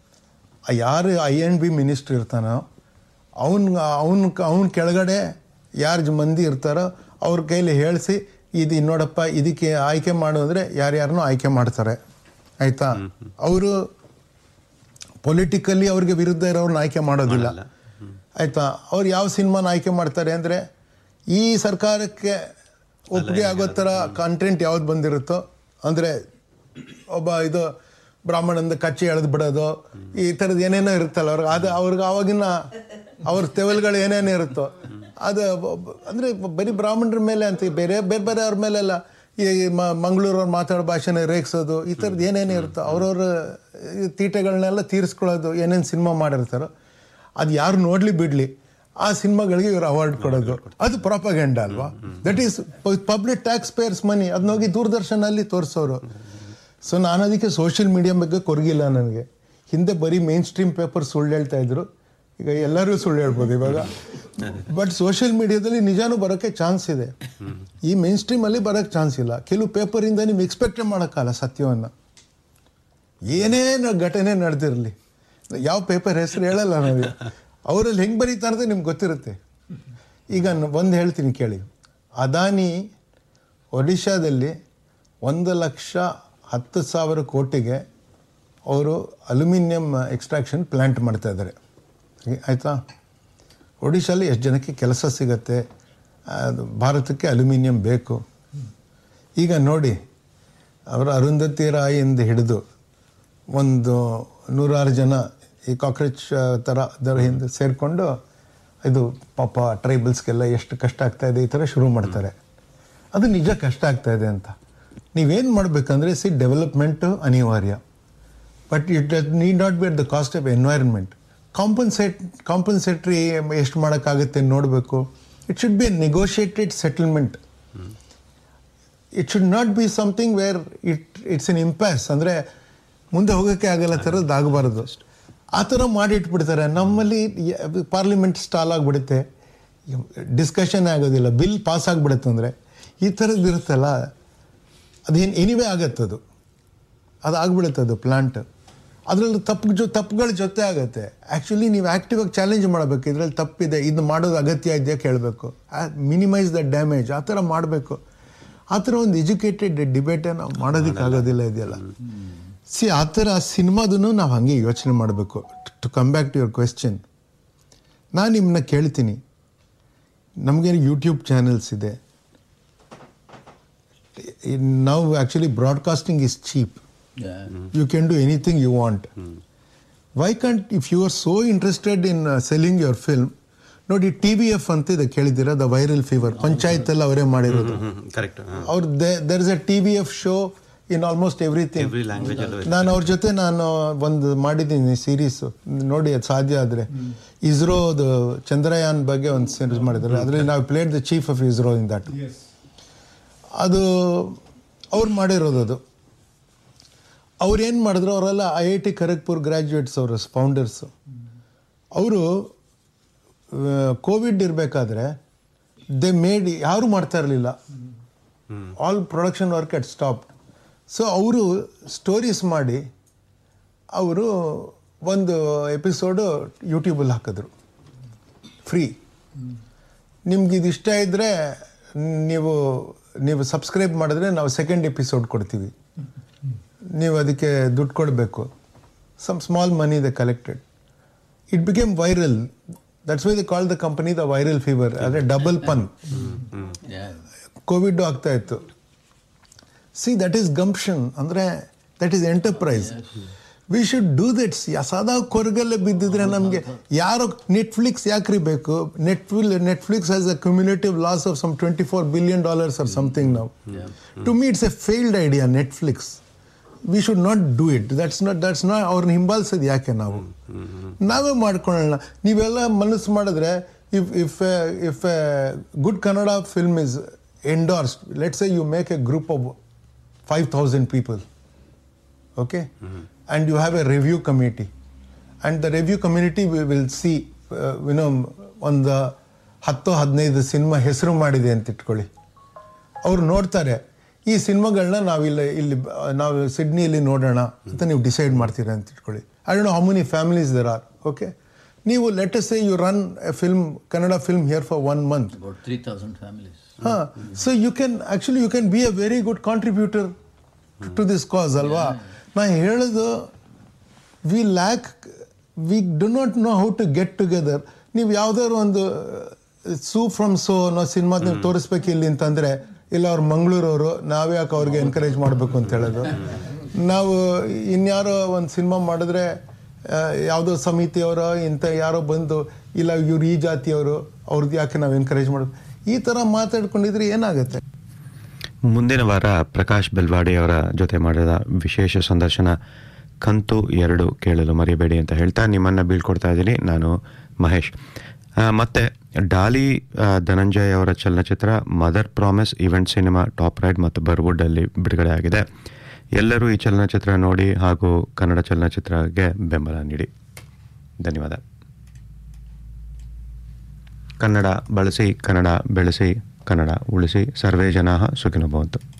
S1: ಆ ಯಾರು ಐ ಎನ್ ಬಿ ಮಿನಿಸ್ಟ್ರ್ ಇರ್ತಾನೋ ಅವನ್ ಅವನ್ ಅವನ ಕೆಳಗಡೆ ಯಾರು ಮಂದಿ ಇರ್ತಾರೋ ಅವ್ರ ಕೈಲಿ ಹೇಳಿಸಿ ಇದು ನೋಡಪ್ಪ ಇದಕ್ಕೆ ಆಯ್ಕೆ ಮಾಡು ಅಂದರೆ ಯಾರ್ಯಾರನ್ನೂ ಆಯ್ಕೆ ಮಾಡ್ತಾರೆ ಆಯಿತಾ ಅವರು ಪೊಲಿಟಿಕಲಿ ಅವ್ರಿಗೆ ವಿರುದ್ಧ ಇರೋರನ್ನ ಆಯ್ಕೆ ಮಾಡೋದಿಲ್ಲ ಆಯಿತಾ ಅವ್ರು ಯಾವ ಸಿನಿಮಾನ ಆಯ್ಕೆ ಮಾಡ್ತಾರೆ ಅಂದರೆ ಈ ಸರ್ಕಾರಕ್ಕೆ ಒಪ್ಪಿಗೆ ಆಗೋ ಥರ ಕಂಟೆಂಟ್ ಯಾವ್ದು ಬಂದಿರುತ್ತೋ ಅಂದರೆ ಒಬ್ಬ ಇದು ಬ್ರಾಹ್ಮಣಂದ ಕಚ್ಚಿ ಎಳೆದು ಬಿಡೋದು ಈ ಥರದ್ದು ಏನೇನೋ ಇರುತ್ತಲ್ಲ ಅವ್ರಿಗೆ ಅದು ಅವ್ರಿಗೆ ಆವಾಗಿನ ಅವ್ರ ತೆವಲ್ಗಳು ಏನೇನು ಇರುತ್ತೋ ಅದು ಒಬ್ಬ- ಅಂದ್ರೆ ಬರೀ ಬ್ರಾಹ್ಮಣರ ಮೇಲೆ ಅಂತ ಬೇರೆ ಬೇರೆ ಬೇರೆ ಅವ್ರ ಮೇಲೆಲ್ಲ ಈ ಮ ಮಂಗಳೂರವ್ರು ಮಾತಾಡೋ ಭಾಷೆನ ರೇಗಿಸೋದು ಈ ಥರದ್ದು ಏನೇನು ಇರುತ್ತೋ ಅವ್ರವ್ರ ಈ ತೀಟೆಗಳನ್ನೆಲ್ಲ ತೀರಿಸ್ಕೊಳ್ಳೋದು ಏನೇನು ಸಿನಿಮಾ ಮಾಡಿರ್ತಾರೋ ಅದು ಯಾರು ನೋಡಲಿ ಬಿಡಲಿ ಆ ಸಿನಿಮಾಗಳಿಗೆ ಇವರು ಅವಾರ್ಡ್ ಕೊಡೋದು ಅದು ಪ್ರಾಪಗೆಂಡ ಅಲ್ವಾ that is public tax payers money ಅದನ್ನ ಹೋಗಿ ದೂರದರ್ಶನಲ್ಲಿ ತೋರಿಸೋರು ಸೊ ನಾನು ಅದಕ್ಕೆ ಸೋಷಿಯಲ್ ಮೀಡಿಯಾ ಬಗ್ಗೆ ಕೊರಗಿಲ್ಲ ನನಗೆ ಹಿಂದೆ ಬರೀ ಮೇನ್ ಸ್ಟ್ರೀಮ್ ಪೇಪರ್ ಸುಳ್ಳು ಹೇಳ್ತಾ ಇದ್ರು ಈಗ ಎಲ್ಲರೂ ಸುಳ್ಳು ಹೇಳ್ಬೋದು ಇವಾಗ ಬಟ್ ಸೋಷಿಯಲ್ ಮೀಡಿಯಾದಲ್ಲಿ ನಿಜಾನೂ ಬರೋಕ್ಕೆ ಚಾನ್ಸ್ ಇದೆ ಈ ಮೇನ್ ಸ್ಟ್ರೀಮಲ್ಲಿ ಬರೋಕ್ಕೆ ಚಾನ್ಸ್ ಇಲ್ಲ ಕೆಲವು ಪೇಪರಿಂದ ನೀವು ಎಕ್ಸ್ಪೆಕ್ಟೇ ಮಾಡೋಕ್ಕಲ್ಲ ಸತ್ಯವನ್ನು ಏನೇ ನ- ಘಟನೆ ನಡೆದಿರಲಿ ಯಾವ ಪೇಪರ್ ಹೆಸರು ಹೇಳಲ್ಲ ನಾವು ಅವರಲ್ಲಿ ಹೆಂಗೆ ಬರೀತಾರೆ ಅಂತ ನಿಮ್ಗೆ ಗೊತ್ತಿರುತ್ತೆ ಈಗ ಒಂದು ಹೇಳ್ತೀನಿ ಕೇಳಿ ಅದಾನಿ ಒಡಿಶಾದಲ್ಲಿ ಒಂದು ಲಕ್ಷ ಹತ್ತು ಸಾವಿರ ಕೋಟಿಗೆ ಅವರು ಅಲ್ಯೂಮಿನಿಯಂ ಎಕ್ಸ್ಟ್ರಾಕ್ಷನ್ ಪ್ಲ್ಯಾಂಟ್ ಮಾಡ್ತಾ ಇದ್ದಾರೆ ಆಯಿತಾ ಒಡಿಶಾಲಿ ಎಷ್ಟು ಜನಕ್ಕೆ ಕೆಲಸ ಸಿಗತ್ತೆ ಅದು ಭಾರತಕ್ಕೆ ಅಲ್ಯೂಮಿನಿಯಂ ಬೇಕು ಈಗ ನೋಡಿ ಅವರು ಅರುಂಧತಿ ರಾಯಿಂದ ಹಿಡಿದು ಒಂದು ನೂರಾರು ಜನ ಈ ಕಾಕ್ರೋಚ್ ಥರ ಅದರ ಹಿಂದೆ ಸೇರಿಕೊಂಡು ಇದು ಪಾಪ ಟ್ರೈಬಲ್ಸ್ಗೆಲ್ಲ ಎಷ್ಟು ಕಷ್ಟ ಆಗ್ತಾ ಇದೆ ಈ ಥರ ಶುರು ಮಾಡ್ತಾರೆ ಅದು ನಿಜ ಕಷ್ಟ ಆಗ್ತಾ ಇದೆ ಅಂತ ನೀವೇನು ಮಾಡಬೇಕಂದ್ರೆ ಸಿ ಡೆವಲಪ್ಮೆಂಟು ಅನಿವಾರ್ಯ but it need not be at the cost of environment compensate compensatory ಎಷ್ಟು ಮಾಡೋಕ್ಕಾಗುತ್ತೆ ನೋಡಬೇಕು it should be a negotiated settlement it should not be something where it it's an impasse ಅಂದರೆ ಮುಂದೆ ಹೋಗೋಕ್ಕೆ ಆಗಲ್ಲ ಥರದ್ದು ಆಗಬಾರ್ದು ಆ ಥರ ಮಾಡಿಟ್ಬಿಡ್ತಾರೆ ನಮ್ಮಲ್ಲಿ ಪಾರ್ಲಿಮೆಂಟ್ ಸ್ಟಾಲ್ ಆಗಿಬಿಡುತ್ತೆ ಡಿಸ್ಕಷನ್ ಆಗೋದಿಲ್ಲ ಬಿಲ್ ಪಾಸ್ ಆಗಿಬಿಡುತ್ತೆ ಅಂದರೆ ಈ ಥರದ್ದು ಇರುತ್ತಲ್ಲ ಅದೇನು ಎನಿವೇ ಆಗತ್ತದು ಅದು ಆಗ್ಬಿಡುತ್ತೆ ಅದು ಪ್ಲಾಂಟ್ ಅದರಲ್ಲಿ ತಪ್ಪು ಜೊ ತಪ್ಪುಗಳ ಜೊತೆ ಆಗುತ್ತೆ ಆ್ಯಕ್ಚುಲಿ ನೀವು ಆ್ಯಕ್ಟಿವ್ ಆಗಿ ಚಾಲೆಂಜ್ ಮಾಡಬೇಕು ಇದರಲ್ಲಿ ತಪ್ಪಿದೆ ಇದು ಮಾಡೋದು ಅಗತ್ಯ ಇದೆಯಾ ಕೇಳಬೇಕು ಮಿನಿಮೈಸ್ ದ ಡ್ಯಾಮೇಜ್ ಆ ಥರ ಮಾಡಬೇಕು ಆ ಥರ ಒಂದು ಎಜುಕೇಟೆಡ್ ಡಿಬೇಟೇ ನಾವು ಮಾಡೋದಕ್ಕಾಗೋದಿಲ್ಲ ಇದೆಯಲ್ಲ ಸಿ ಆ ಥರ ಸಿನಿಮಾದನ್ನು ನಾವು ಹಾಗೆ ಯೋಚನೆ ಮಾಡಬೇಕು to come back to your question ನಾನು ನಿಮ್ಮನ್ನ ಕೇಳ್ತೀನಿ ನಮಗೇನು ಯೂಟ್ಯೂಬ್ ಚಾನೆಲ್ಸ್ ಇದೆ ನಾವು actually broadcasting is cheap you can do anything you want why can't if you are so interested in selling your film ನೋಡಿ ಟಿ ವಿ ಎಫ್ ಅಂತ ಇದೆ ಕೇಳಿದ್ದೀರಾ ದ ವೈರಲ್ ಫೀವರ್ ಪಂಚಾಯತ್ ಎಲ್ಲ ಅವರೇ ಮಾಡಿರೋದು
S9: ಕರೆಕ್ಟ್
S1: ಅವ್ರ there is a T V F show in almost everything
S9: every language ಅಲ್ಲೂ ಇದೆ.
S1: ನಾನು ಅವ್ರ ಜೊತೆ ನಾನು ಒಂದು ಮಾಡಿದ್ದೀನಿ ಸೀರೀಸ್ ನೋಡಿ ಅದು ಸಾಧ್ಯ ಆದರೆ ಇಸ್ರೋದು ಚಂದ್ರಯಾನ್ ಬಗ್ಗೆ ಒಂದು ಸೀರೀಸ್ ಮಾಡಿದ್ದಾರೆ ಅದರಲ್ಲಿ ನಾವು played the chief of ISRO in that ಅದು ಅವ್ರು ಮಾಡಿರೋದು ಅದು ಅವ್ರು ಏನು ಮಾಡಿದ್ರು ಅವರೆಲ್ಲ I I T Kharagpur graduates ಅವರು ಫೌಂಡರ್ಸು ಅವರು ಕೋವಿಡ್ ಇರಬೇಕಾದ್ರೆ ದೇ ಮೇಡ್ ಯಾರು ಮಾಡ್ತಾ ಇರಲಿಲ್ಲ all production work at stop so ಅವರು ಸ್ಟೋರೀಸ್ ಮಾಡಿ ಅವರು ಒಂದು ಎಪಿಸೋಡು ಯೂಟ್ಯೂಬಲ್ಲಿ ಹಾಕಿದ್ರು ಫ್ರೀ ನಿಮ್ಗೆ ಇದು ಇಷ್ಟ ಇದ್ದರೆ ನೀವು ನೀವು ಸಬ್ಸ್ಕ್ರೈಬ್ ಮಾಡಿದ್ರೆ ನಾವು ಸೆಕೆಂಡ್ ಎಪಿಸೋಡ್ ಕೊಡ್ತೀವಿ ನೀವು ಅದಕ್ಕೆ ದುಡ್ಡು ಕೊಡಬೇಕು some small money the collected it became viral that's why the call the company the viral fever ಅಂದರೆ ಡಬಲ್ ಪನ್ ಕೋವಿಡ್ ಆಗ್ತಾ ಇತ್ತು ಸಿ ದಟ್ ಈಸ್ ಗಂಪ್ಷನ್ ಅಂದರೆ that is enterprise we should do that's ಸದಾ ಕೊರಗಲ್ಲೇ ಬಿದ್ದಿದ್ರೆ ನಮಗೆ ಯಾರು Netflix ಯಾಕ್ರಿ ಬೇಕು Netflix Netflix has a cumulative loss of some twenty four billion dollars or something ನಾವು to me it's a failed idea Netflix we should not do it that's not that's not ಅವ್ರನ್ನ ಹಿಂಬಾಲಿಸೋದು ಯಾಕೆ ನಾವು ನಾವೇ ಮಾಡ್ಕೊಳ್ಳೋಣ ನೀವೆಲ್ಲ ಮನಸ್ಸು ಮಾಡಿದ್ರೆ if if if a good Kannada film is endorsed let's a you make a group of five thousand people okay and you have a review committee and the review committee we will see uh, you know ಒಂದು ಹತ್ತು ಹದಿನೈದು cinema ಹೆಸರು ಮಾಡಿದೆ ಅಂತ ಇಟ್ಕೊಳ್ಳಿ ಅವ್ರು ನೋಡ್ತಾರೆ ಈ ಸಿನಿಮಾಗಳನ್ನ ನಾವಿಲ್ಲ ಇಲ್ಲಿ ಬ- ನಾವು ಸಿಡ್ನಿಯಲ್ಲಿ ನೋಡೋಣ ಅಂತ ನೀವು ಡಿಸೈಡ್ ಮಾಡ್ತೀರಾ ಅಂತ ಇಟ್ಕೊಳ್ಳಿ I don't know how many families there are okay ನೀವು let us a you run a film Kannada film here for one month
S12: About 3,000 families.
S1: ಹಾಂ so you can actually you can be a very good contributor to this cause ಅಲ್ವಾ ನಾ ಹೇಳೋದು we lack we do not know how to get together ನೀವು ಯಾವ್ದಾದ್ರು ಒಂದು Su from So cinema ಸಿನಿಮಾ ನೀವು ತೋರಿಸ್ಬೇಕು ಇಲ್ಲಿ ಅಂತಂದರೆ ಇಲ್ಲ ಅವ್ರು ಮಂಗಳೂರವರು ನಾವೇ ಯಾಕೆ ಅವ್ರಿಗೆ ಎನ್ಕರೇಜ್ ಮಾಡಬೇಕು ಅಂತ ಹೇಳೋದು ನಾವು ಇನ್ಯಾರೋ ಒಂದು ಸಿನಿಮಾ ಮಾಡಿದ್ರೆ ಆ, ಯಾವುದೋ ಸಮಿತಿಯವರೋ ಇಂಥ ಯಾರೋ ಬಂದು ಇಲ್ಲ ಇವ್ರು ಈ ಜಾತಿಯವರು ಅವ್ರದ್ದು ಯಾಕೆ ನಾವು ಎನ್ಕರೇಜ್ ಮಾಡಬೇಕು ಈ ಥರ ಮಾತಾಡ್ಕೊಂಡಿದ್ರೆ ಏನಾಗುತ್ತೆ
S3: ಮುಂದಿನ ವಾರ ಪ್ರಕಾಶ್ ಬೆಲ್ವಾಡಿ ಅವರ ಜೊತೆ ಮಾಡಿದ ವಿಶೇಷ ಸಂದರ್ಶನ ಕಂತು ಎರಡು ಕೇಳಲು ಮರೆಯಬೇಡಿ ಅಂತ ಹೇಳ್ತಾ ನಿಮ್ಮನ್ನು ಬೀಳ್ಕೊಡ್ತಾ ಇದ್ದೀನಿ ನಾನು ಮಹೇಶ್ ಆ, ಮತ್ತೆ ಡಾಲಿ ಆ, ಧನಂಜಯ್ ಅವರ ಚಲನಚಿತ್ರ mother promise event cinema top ride ಮತ್ತು ಬರ್ವುಡ್ ಅಲ್ಲಿ ಬಿಡುಗಡೆ ಆಗಿದೆ ಎಲ್ಲರೂ ಈ ಚಲನಚಿತ್ರ ನೋಡಿ ಹಾಗೂ ಕನ್ನಡ ಚಲನಚಿತ್ರಕ್ಕೆ ಬೆಂಬಲ ನೀಡಿ ಧನ್ಯವಾದ ಕನ್ನಡ ಬಳಸಿ ಕನ್ನಡ ಬೆಳೆಸಿ ಕನ್ನಡ ಉಳಿಸಿ ಸರ್ವೇ ಜನ ಸುಖಿನೋ ಭವಂತು